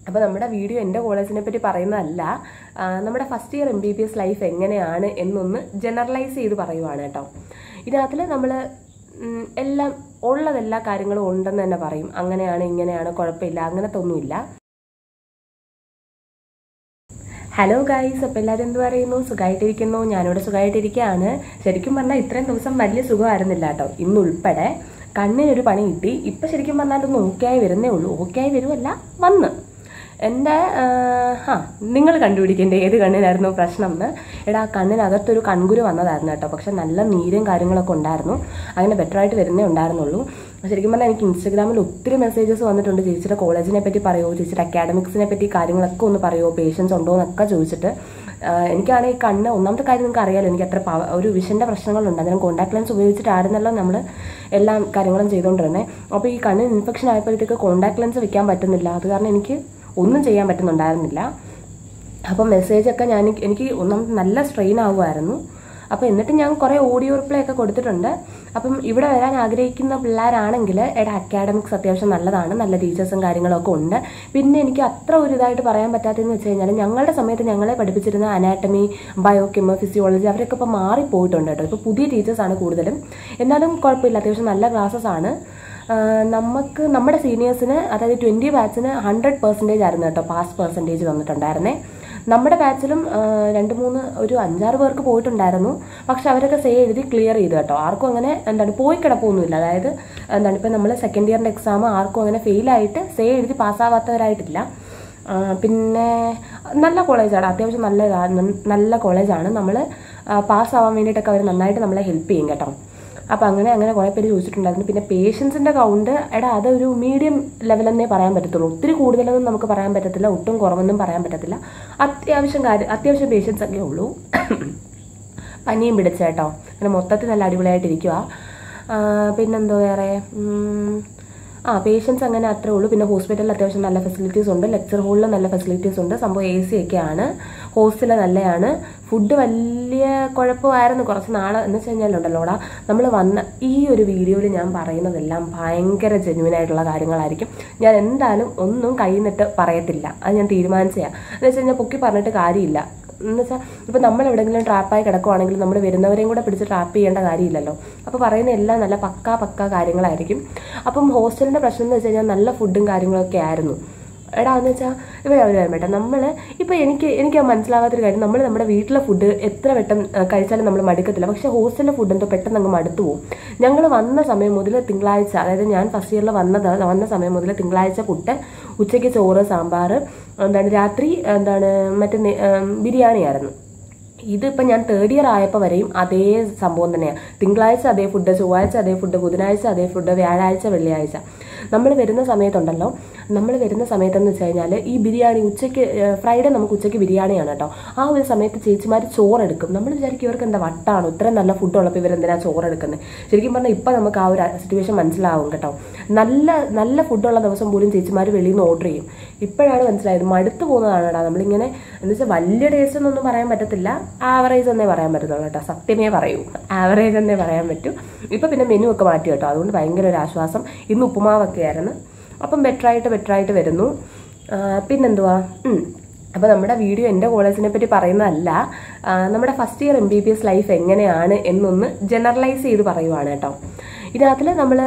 അപ്പോൾ നമ്മുടെ വീഡിയോ എൻ്റെ കോളേജിനെ പറ്റി പറയുന്നതല്ല ആ, നമ്മുടെ first year M B B S life എങ്ങനെയാണ് എന്നൊന്ന് ജനറലൈസ് ചെയ്ത് പറയുവാണ് കേട്ടോ ഇതിനകത്തിൽ നമ്മൾ എല്ലാം ഉള്ളതെല്ലാ കാര്യങ്ങളും ഉണ്ടെന്ന് തന്നെ പറയും അങ്ങനെയാണ് ഇങ്ങനെയാണ് കുഴപ്പമില്ല അങ്ങനത്തെ ഒന്നുമില്ല ഹലോ ഗൈസ് അപ്പോൾ എല്ലാവരും എന്ത് പറയുന്നു സുഖമായിട്ടിരിക്കുന്നു ഞാനിവിടെ സുഖമായിട്ടിരിക്കുകയാണ് ശരിക്കും പറഞ്ഞാൽ ഇത്രയും ദിവസം വലിയ സുഖമായിരുന്നില്ല കേട്ടോ ഇന്നുൾപ്പെടെ കണ്ണിനൊരു പണി കിട്ടി ഇപ്പം ശരിക്കും പറഞ്ഞാൽ ഒന്ന് ഓക്കെ ആയി വരുന്നേ ഉള്ളൂ ഓക്കെ ആയി വരുമല്ല വന്ന് എൻ്റെ ആ നിങ്ങൾ കണ്ടുപിടിക്കേണ്ട ഏത് കണ്ണിനായിരുന്നു പ്രശ്നം എന്ന് എടാ കണ്ണിനകത്തൊരു കൺകുരു വന്നതായിരുന്നു കേട്ടോ പക്ഷെ നല്ല നീരും കാര്യങ്ങളൊക്കെ ഉണ്ടായിരുന്നു അങ്ങനെ ബെറ്റർ ആയിട്ട് വരുന്നേ ഉണ്ടായിരുന്നുള്ളൂ ശരിക്കും പറഞ്ഞാൽ എനിക്ക് ഇൻസ്റ്റാഗ്രാമിൽ ഒത്തിരി മെസ്സേജസ് വന്നിട്ടുണ്ട് ചേച്ചിയുടെ കോളേജിനെ പറ്റി പറയുമോ ചേച്ചിയുടെ അക്കാഡമിക്സിനെ പറ്റി കാര്യങ്ങളൊക്കെ ഒന്ന് പറയുമോ പേഷ്യൻസ് ഉണ്ടോ എന്നൊക്കെ ചോദിച്ചിട്ട് ആഹ് എനിക്കാണെങ്കിൽ ഈ കണ്ണ് ഒന്നാമത്തെ കാര്യം നിങ്ങൾക്ക് അറിയാലോ എനിക്ക് അത്ര പവ- ഒരു വിഷൻ്റെ പ്രശ്നങ്ങളുണ്ട് അന്നേരം കോൺടാക്ട് ലെൻസ് ഉപയോഗിച്ചിട്ടായിരുന്നല്ലോ നമ്മൾ എല്ലാ കാര്യങ്ങളും ചെയ്തുകൊണ്ടിരുന്നത് അപ്പോൾ ഈ കണ്ണിന് ഇൻഫെക്ഷൻ ആയപ്പോഴത്തേക്ക് കോൺടാക്ട് ലെൻസ് വെക്കാൻ പറ്റുന്നില്ല അത് കാരണം എനിക്ക് ഒന്നും ചെയ്യാൻ പറ്റുന്നുണ്ടായിരുന്നില്ല അപ്പം മെസ്സേജൊക്കെ ഞാൻ എനിക്ക് ഒന്നാമത് നല്ല സ്ട്രെയിൻ ആവുമായിരുന്നു അപ്പോൾ എന്നിട്ട് ഞാൻ കുറേ ഓഡിയോ റിപ്ലൈ ഒക്കെ കൊടുത്തിട്ടുണ്ട് അപ്പം ഇവിടെ വരാൻ ആഗ്രഹിക്കുന്ന പിള്ളേരാണെങ്കിൽ എടാ അക്കാഡമിക്സ് അത്യാവശ്യം നല്ലതാണ് നല്ല ടീച്ചേഴ്സും കാര്യങ്ങളൊക്കെ ഉണ്ട് പിന്നെ എനിക്ക് അത്ര ഒരു ഇതായിട്ട് പറയാൻ പറ്റാത്തതെന്ന് വെച്ച് കഴിഞ്ഞാൽ ഞങ്ങളുടെ സമയത്ത് ഞങ്ങളെ പഠിപ്പിച്ചിരുന്ന അനാറ്റമി ബയോകെമ ഫിസിയോളജി അവരൊക്കെ ഇപ്പോൾ മാറിപ്പോയിട്ടുണ്ട് കേട്ടോ ഇപ്പോൾ പുതിയ ടീച്ചേഴ്സാണ് കൂടുതലും എന്നാലും കുഴപ്പമില്ല അത്യാവശ്യം നല്ല ക്ലാസ്സസ് ആണ് ആഹ് നമുക്ക് നമ്മുടെ സീനിയേഴ്സിന് അതായത് ട്വൻറ്റി ബാച്ചിന് ഹൺഡ്രഡ് പെർസെൻറ്റേജ് ആയിരുന്നു കേട്ടോ പാസ് പെർസെൻറ്റേജ് വന്നിട്ടുണ്ടായിരുന്നേ നമ്മുടെ ബാച്ചിലും ആഹ് രണ്ട് മൂന്ന് ഒരു അഞ്ചാറ് പേർക്ക് പോയിട്ടുണ്ടായിരുന്നു പക്ഷെ അവരൊക്കെ സേ എഴുതി ക്ലിയർ ചെയ്തു കേട്ടോ ആർക്കും അങ്ങനെ എന്താണ് പോയി കിടപ്പൊന്നുമില്ല അതായത് എന്താണ് ഇപ്പം നമ്മൾ സെക്കൻഡ് ഇയറിൻ്റെ എക്സാം ആർക്കും അങ്ങനെ ഫെയിലായിട്ട് സേ എഴുതി പാസ്സാവാത്തവരായിട്ടില്ല ആ, പിന്നെ നല്ല കോളേജാണ് അത്യാവശ്യം നല്ല ഇതാ- നല്ല കോളേജാണ് നമ്മൾ പാസ്സാവാൻ വേണ്ടിയിട്ടൊക്കെ അവർ നന്നായിട്ട് നമ്മളെ ഹെൽപ്പ് ചെയ്യും കേട്ടോ അപ്പം അങ്ങനെ അങ്ങനെ കുറേ പേര് ചോദിച്ചിട്ടുണ്ടായിരുന്നു പിന്നെ പേഷ്യൻസിൻ്റെ കൗണ്ട് എടാ അതൊരു മീഡിയം ലെവലെന്നേ പറയാൻ പറ്റത്തുള്ളൂ ഒത്തിരി കൂടുതലൊന്നും നമുക്ക് പറയാൻ പറ്റത്തില്ല ഒട്ടും കുറവൊന്നും പറയാൻ പറ്റത്തില്ല അത്യാവശ്യം കാര്യം അത്യാവശ്യം പേഷ്യൻസ് ഒക്കെ ഉള്ളൂ പനിയും പിടിച്ച കേട്ടോ അങ്ങനെ മൊത്തത്തിൽ നല്ല അടിപൊളിയായിട്ടിരിക്കുക പിന്നെന്തോ വേറെ ഉം, ആ പേഷ്യൻസ് അങ്ങനെ അത്രേ ഉള്ളൂ പിന്നെ ഹോസ്പിറ്റലിൽ അത്യാവശ്യം നല്ല ഫെസിലിറ്റീസ് ഉണ്ട് ലെക്ചർ ഹോളിൽ നല്ല ഫെസിലിറ്റീസ് ഉണ്ട് സംഭവം എ സി ഒക്കെയാണ് ഹോസ്റ്റൽ നല്ലതാണ് ഫുഡ് വലിയ കുഴപ്പമായിരുന്നു കുറച്ച് നാൾ എന്ന് വെച്ച് കഴിഞ്ഞാലുണ്ടല്ലോടാ നമ്മൾ വന്ന ഈ ഒരു വീഡിയോയിൽ ഞാൻ പറയുന്നതെല്ലാം ഭയങ്കര ജെന്യൂൻ ആയിട്ടുള്ള കാര്യങ്ങളായിരിക്കും ഞാൻ എന്തായാലും ഒന്നും കയ്യിൽ നിന്നിട്ട് പറയത്തില്ല അത് ഞാൻ തീരുമാനിച്ചതാണ് എന്ന് വെച്ച് കഴിഞ്ഞാൽ പൊക്കി പറഞ്ഞിട്ട് കാര്യമില്ല എന്ന് വെച്ചാൽ ഇപ്പം നമ്മൾ എവിടെയെങ്കിലും ട്രാപ്പായി കിടക്കുവാണെങ്കിൽ നമ്മൾ വരുന്നവരെയും കൂടെ പിടിച്ച് ട്രാപ്പ് ചെയ്യേണ്ട കാര്യമില്ലല്ലോ അപ്പോൾ പറയുന്ന എല്ലാം നല്ല പക്കാ പക്കാ കാര്യങ്ങളായിരിക്കും അപ്പം ഹോസ്റ്റലിൻ്റെ പ്രശ്നം എന്ന് വെച്ച് കഴിഞ്ഞാൽ നല്ല ഫുഡും കാര്യങ്ങളൊക്കെ ആയിരുന്നു എടാ എന്ന് വെച്ചാൽ ഇവിടെ അവർ വേണ്ട നമ്മൾ ഇപ്പോൾ എനിക്ക് എനിക്ക് ആ മനസ്സിലാവാത്തൊരു കാര്യം നമ്മൾ നമ്മുടെ വീട്ടിലെ ഫുഡ് എത്ര വട്ടം ആ, കഴിച്ചാലും നമ്മൾ മടുക്കത്തില്ല പക്ഷേ ഹോസ്റ്റലിലെ ഫുഡ് എന്തോ പെട്ടെന്ന് അങ്ങ് മടുത്തു പോകും ഞങ്ങൾ വന്ന സമയം മുതൽ തിങ്കളാഴ്ച അതായത് ഞാൻ ഫസ്റ്റ് ഇയറിൽ വന്നത് വന്ന സമയം മുതൽ തിങ്കളാഴ്ച പുട്ട് ഉച്ചയ്ക്ക് ചോറ് സാമ്പാർ എന്താണ് രാത്രി എന്താണ് മറ്റേ നെ- ഏം, ബിരിയാണിയായിരുന്നു ഇതിപ്പോൾ ഞാൻ തേർഡ് ഇയർ ആയപ്പോൾ വരെയും അതേ സംഭവം തന്നെയാണ് തിങ്കളാഴ്ച അതേ ഫുഡ് ചൊവ്വാഴ്ച അതേ ഫുഡ് ബുധനാഴ്ച അതേ ഫുഡ് വ്യാഴാഴ്ച വെള്ളിയാഴ്ച നമ്മൾ വരുന്ന സമയത്തുണ്ടല്ലോ നമ്മൾ വരുന്ന സമയത്തെന്ന് വെച്ച് കഴിഞ്ഞാൽ ഈ ബിരിയാണി ഉച്ചയ്ക്ക് ഫ്രൈഡേ നമുക്ക് ഉച്ചയ്ക്ക് ബിരിയാണിയാണ് കേട്ടോ ആ ഒരു സമയത്ത് ചേച്ചിമാർ ചോറെടുക്കും നമ്മൾ വിചാരിക്കും ഇവർക്ക് എന്താ വട്ടാണോ ഇത്രയും നല്ല ഫുഡ് ഉള്ളപ്പോൾ ഇവരെന്തിനാ ചോറെടുക്കുന്നത് ശരിക്കും പറഞ്ഞാൽ ഇപ്പം നമുക്ക് ആ ഒരു സിറ്റുവേഷൻ മനസ്സിലാവും കേട്ടോ നല്ല നല്ല ഫുഡുള്ള ദിവസം പോലും ചേച്ചിമാർ വെളിയിൽ നിന്ന് ഓർഡർ ചെയ്യും ഇപ്പോഴാണ് മനസ്സിലായത് മടുത്തു പോകുന്നതാണെടാ നമ്മളിങ്ങനെ എന്ന് വെച്ചാൽ വലിയ ടേസ്റ്റ് എന്നൊന്നും പറയാൻ പറ്റത്തില്ല ആവറേജ് എന്നേ പറയാൻ പറ്റത്തുള്ളൂ കേട്ടോ സത്യമേ പറയൂ ആവറേജ് എന്നേ പറയാൻ പറ്റൂ ഇപ്പം പിന്നെ മെനു ഒക്കെ മാറ്റി കേട്ടോ അതുകൊണ്ട് ഭയങ്കര ഒരു ആശ്വാസം ഇന്ന് ഉപ്പുമാവൊക്കെ ആയിരുന്നു അപ്പം ബെറ്ററായിട്ട് ബെറ്ററായിട്ട് വരുന്നു ആ, പിന്നെന്തുവാ ഉം. അപ്പോൾ നമ്മുടെ വീഡിയോ എൻ്റെ കോളേജിനെ പറ്റി പറയുന്നതല്ല ആ, നമ്മുടെ first year M B B S life എങ്ങനെയാണ് എന്നൊന്ന് ജനറലൈസ് ചെയ്ത് പറയുവാണ് കേട്ടോ ഇതിനകത്തിൽ നമ്മൾ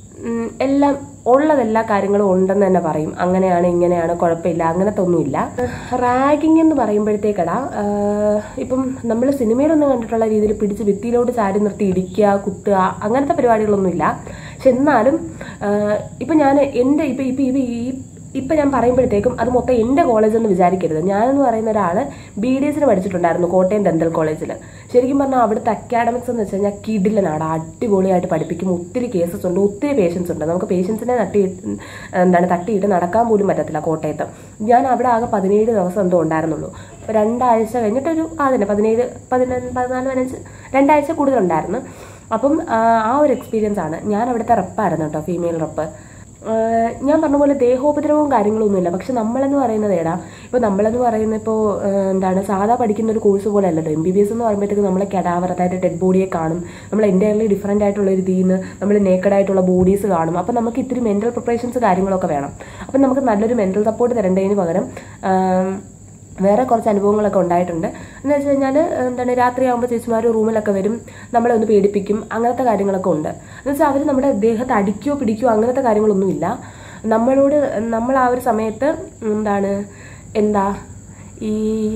എല്ലാം ഉള്ളതെല്ലാ കാര്യങ്ങളും ഉണ്ടെന്ന് തന്നെ പറയും അങ്ങനെയാണ് ഇങ്ങനെയാണ് കുഴപ്പമില്ല അങ്ങനത്തെ ഒന്നുമില്ല റാഗിങ് എന്ന് പറയുമ്പോഴത്തേക്കടാ ആഹ് ഇപ്പം നമ്മൾ സിനിമയിലൊന്നും കണ്ടിട്ടുള്ള രീതിയിൽ പിടിച്ച് ഭിത്തിയിലോട്ട് ചാടി നിർത്തി ഇടിക്കുക കുത്തുക അങ്ങനത്തെ പരിപാടികളൊന്നുമില്ല പക്ഷെ എന്നാലും ആഹ് ഇപ്പം ഞാൻ എൻ്റെ ഇപ്പം ഇപ്പം ഇപ്പം ഈ ഇപ്പം ഞാൻ പറയുമ്പോഴത്തേക്കും അത് മൊത്തം എൻ്റെ കോളേജ് എന്ന് വിചാരിക്കരുത് ഞാനെന്ന് പറയുന്ന ഒരാൾ ബി ഡി എസിന് പഠിച്ചിട്ടുണ്ടായിരുന്നു കോട്ടയം ഡെന്തൽ കോളേജിൽ ശരിക്കും പറഞ്ഞാൽ അവിടുത്തെ അക്കാഡമിക്സ് എന്ന് വെച്ച് കഴിഞ്ഞാൽ കിഡിലനാണ് അടിപൊളിയായിട്ട് പഠിപ്പിക്കും ഒത്തിരി കേസസ് ഉണ്ട് ഒത്തിരി പേഷ്യൻസ് ഉണ്ട് നമുക്ക് പേഷ്യൻസിനെ തട്ടി എന്താണ് തട്ടിയിട്ട് നടക്കാൻ പോലും പറ്റത്തില്ല കോട്ടയത്ത് ഞാൻ അവിടെ ആകെ പതിനേഴ് ദിവസം എന്തോ ഉണ്ടായിരുന്നുള്ളൂ അപ്പോൾ രണ്ടാഴ്ച കഴിഞ്ഞിട്ടൊരു ആ തന്നെ പതിനേഴ് പതിനഞ്ച് പതിനാല് പതിനഞ്ച് രണ്ടാഴ്ച കൂടുതലുണ്ടായിരുന്നു അപ്പം ആ, ആ ഒരു എക്സ്പീരിയൻസ് ആണ് ഞാൻ അവിടുത്തെ റെപ്പായിരുന്നു കേട്ടോ ഫീമെയിൽ റെപ്പ് ആഹ് ഞാൻ പറഞ്ഞ പോലെ ദേഹോപദ്രവവും കാര്യങ്ങളൊന്നുമില്ല പക്ഷെ നമ്മളെന്ന് പറയുന്നത് ഏടാ ഇപ്പോൾ നമ്മളെന്ന് പറയുന്നത് ഇപ്പോൾ എന്താണ് സാധാ പഠിക്കുന്ന ഒരു കോഴ്സ് പോലെ അല്ലല്ലോ എം ബി ബി എസ് എന്ന് പറയുമ്പോഴത്തേക്ക് നമ്മൾ കെഡാവർ അതായത് ഡെഡ് ബോഡിയെ കാണും നമ്മൾ എൻ്റയർലി ഡിഫറെൻ്റ് ആയിട്ടുള്ള ഒരു ഇതിൽ നിന്ന് നമ്മൾ നേക്കഡ് ആയിട്ടുള്ള ബോഡീസ് കാണും അപ്പോൾ നമുക്ക് ഇത്തിരി മെൻ്റൽ പ്രിപ്പറേഷൻസ് കാര്യങ്ങളൊക്കെ വേണം അപ്പം നമുക്ക് നല്ലൊരു മെൻ്റൽ സപ്പോർട്ട് തരേണ്ടതിന് പകരം ആം, വേറെ കുറച്ച് അനുഭവങ്ങളൊക്കെ ഉണ്ടായിട്ടുണ്ട് എന്ന് വെച്ച് കഴിഞ്ഞാൽ എന്താണ് രാത്രിയാകുമ്പോൾ ചേച്ചിമാർ റൂമിലൊക്കെ വരും നമ്മളെ ഒന്ന് പേടിപ്പിക്കും അങ്ങനത്തെ കാര്യങ്ങളൊക്കെ ഉണ്ട് എന്ന് വെച്ചാൽ അവർ നമ്മുടെ ദേഹത്ത് അടിക്കുകയോ പിടിക്കുകയോ അങ്ങനത്തെ കാര്യങ്ങളൊന്നുമില്ല നമ്മളോട് നമ്മൾ ആ ഒരു സമയത്ത് എന്താണ് എന്താ ഈ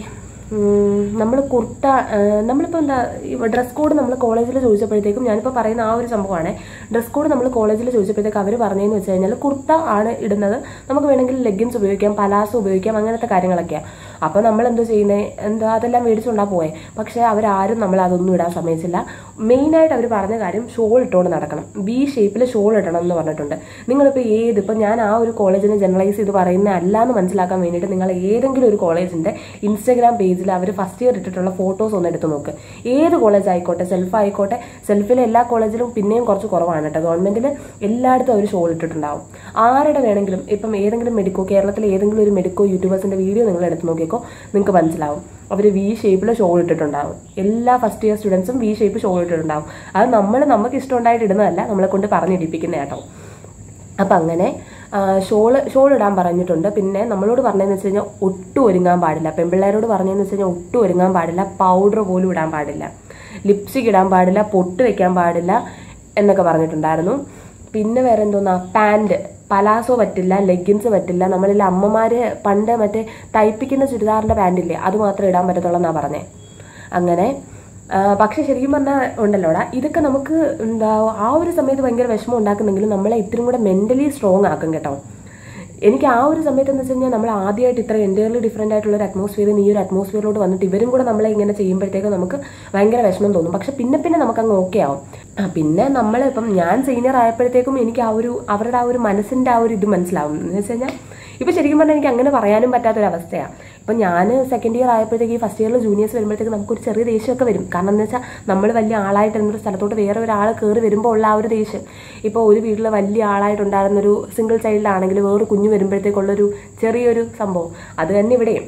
നമ്മൾ കുർത്ത നമ്മളിപ്പോൾ എന്താ ഡ്രസ് കോഡ് നമ്മൾ കോളേജിൽ ചോദിച്ചപ്പോഴത്തേക്കും ഞാനിപ്പോൾ പറയുന്ന ആ ഒരു സംഭവമാണ് ഡ്രസ് കോഡ് നമ്മൾ കോളേജിൽ ചോദിച്ചപ്പോഴത്തേക്ക് അവർ പറഞ്ഞതെന്ന് വെച്ച് കഴിഞ്ഞാൽ കുർത്ത ആണ് ഇടുന്നത് നമുക്ക് വേണമെങ്കിൽ ലെഗിൻസ് ഉപയോഗിക്കാം പലാസോ ഉപയോഗിക്കാം അങ്ങനത്തെ കാര്യങ്ങളൊക്കെയാണ് അപ്പോൾ നമ്മൾ എന്തോ ചെയ്യുന്നത് എന്താ അതെല്ലാം മേടിച്ചുകൊണ്ടാ പോയെ പക്ഷേ അവരാരും നമ്മൾ അതൊന്നും ഇടാൻ സമ്മതിച്ചില്ല മെയിനായിട്ട് അവർ പറഞ്ഞ കാര്യം ഷോൾ ഇട്ടുകൊണ്ട് നടക്കണം ബി ഷേപ്പിൽ ഷോൾ ഇടണം എന്ന് പറഞ്ഞിട്ടുണ്ട് നിങ്ങളിപ്പോൾ ഏത് ഇപ്പം ഞാൻ ആ ഒരു കോളേജിനെ ജനറലൈസ് ചെയ്ത് പറയുന്ന അല്ല എന്ന് മനസ്സിലാക്കാൻ വേണ്ടിയിട്ട് നിങ്ങൾ ഏതെങ്കിലും ഒരു കോളേജിൻ്റെ ഇൻസ്റ്റാഗ്രാം പേജിൽ അവർ ഫസ്റ്റ് ഇയർ ഇട്ടിട്ടുള്ള ഫോട്ടോസ് ഒന്ന് എടുത്ത് നോക്ക് ഏത് കോളേജ് ആയിക്കോട്ടെ സെൽഫ് ആയിക്കോട്ടെ സെൽഫിലെ എല്ലാ കോളേജിലും പിന്നെയും കുറച്ച് കുറവാണ് കേട്ടോ ഗവൺമെന്റിൽ എല്ലായിടത്തും അവർ ഷോൾ ഇട്ടിട്ടുണ്ടാവും ആരുടെ വേണമെങ്കിലും ഇപ്പം ഏതെങ്കിലും മെഡിക്കോ കേരളത്തിലെ ഏതെങ്കിലും ഒരു മെഡിക്കോ യൂട്യൂബേഴ്സിന്റെ വീഡിയോ നിങ്ങൾ എടുത്ത് നോക്കിക്കോ നിങ്ങൾക്ക് മനസ്സിലാവും അവർ വി ഷേപ്പിൽ ഷോൾ ഇട്ടിട്ടുണ്ടാവും എല്ലാ ഫസ്റ്റ് ഇയർ സ്റ്റുഡൻസും വി ഷേപ്പ് ഷോൾ ഇട്ടിട്ടുണ്ടാവും അത് നമ്മൾ നമുക്ക് ഇഷ്ടമുണ്ടായിട്ട് ഇടുന്നതല്ല നമ്മളെ കൊണ്ട് പറഞ്ഞിടിപ്പിക്കുന്ന കേട്ടോ അപ്പം അങ്ങനെ ഷോള് ഷോൾ ഇടാൻ പറഞ്ഞിട്ടുണ്ട് പിന്നെ നമ്മളോട് പറഞ്ഞതെന്ന് വെച്ച് കഴിഞ്ഞാൽ ഒട്ടും ഒരുങ്ങാൻ പാടില്ല പെൺപിള്ളേരോട് പറഞ്ഞതെന്ന് വെച്ച് കഴിഞ്ഞാൽ ഒട്ടും ഒരുങ്ങാൻ പാടില്ല പൗഡർ പോലും ഇടാൻ പാടില്ല ലിപ്സ്റ്റിക് ഇടാൻ പാടില്ല പൊട്ട് വെക്കാൻ പാടില്ല എന്നൊക്കെ പറഞ്ഞിട്ടുണ്ടായിരുന്നു പിന്നെ വേറെ എന്തോന്നാ പാൻറ് പലാസോ പറ്റില്ല ലെഗിൻസ് പറ്റില്ല നമ്മളിൽ അമ്മമാര് പണ്ട് മറ്റേ തയ്പ്പിക്കുന്ന ചുരിദാറിന്റെ പാൻറ് ഇല്ലേ അത് മാത്രമേ ഇടാൻ പറ്റത്തുള്ളൂ എന്നാ പറഞ്ഞേ അങ്ങനെ ആ, പക്ഷെ ശരിക്കും പറഞ്ഞാൽ ഉണ്ടല്ലോടാ ഇതൊക്കെ നമുക്ക് എന്താ ആ ഒരു സമയത്ത് ഭയങ്കര വിഷമം ഉണ്ടാക്കുന്നെങ്കിലും നമ്മളെ ഇത്തിരി കൂടെ മെന്റലി സ്ട്രോങ് ആക്കും കേട്ടോ എനിക്ക് ആ ഒരു സമയത്ത് എന്ന് വെച്ച് കഴിഞ്ഞാൽ നമ്മൾ ആദ്യമായിട്ട് ഇത്ര എൻ്റയർലി ഡിഫറെൻ്റ് ആയിട്ടുള്ള ഒരു അറ്റ്മോസ്ഫിയറിൽ ഈ ഒരു അറ്റ്മോസ്ഫിയറിലോട്ട് വന്നിട്ട് ഇവരും കൂടെ നമ്മളെ ഇങ്ങനെ ചെയ്യുമ്പോഴത്തേക്ക് നമുക്ക് ഭയങ്കര വിഷമം തോന്നും പക്ഷെ പിന്നെ പിന്നെ നമുക്ക് അങ്ങ് ഓക്കെ ആവും ആ പിന്നെ നമ്മൾ ഇപ്പം ഞാൻ സീനിയർ ആയപ്പോഴത്തേക്കും എനിക്ക് ആ ഒരു അവരുടെ ആ ഒരു മനസ്സിൻ്റെ ആ ഒരു ഇത് മനസ്സിലാവും എന്ന് വെച്ച് കഴിഞ്ഞാൽ ഇപ്പൊ ശരിക്കും പറഞ്ഞാൽ എനിക്ക് അങ്ങനെ പറയാനും പറ്റാത്തൊരവസ്ഥയാണ് ഇപ്പൊ ഞാൻ സെക്കൻഡ് ഇയർ ആയപ്പോഴത്തേക്ക് ഈ ഫസ്റ്റ് ഇയറിൽ ജൂനിയേഴ്സ് വരുമ്പോഴത്തേക്ക് നമുക്കൊരു ചെറിയ ദേഷ്യമൊക്കെ വരും കാരണം എന്താ വെച്ചാൽ നമ്മൾ വലിയ ആളായിട്ട് എന്നൊരു സ്ഥലത്തോട്ട് വേറെ ഒരാൾ കയറി വരുമ്പോൾ ഉള്ള ആ ഒരു ദേഷ്യം ഇപ്പോൾ ഒരു വീട്ടിൽ വലിയ ആളായിട്ടുണ്ടായിരുന്നൊരു സിംഗിൾ ചൈൽഡ് വേറെ കുഞ്ഞു വരുമ്പോഴത്തേക്കുള്ളൊരു ചെറിയൊരു സംഭവം അത് തന്നെ ഇവിടെയും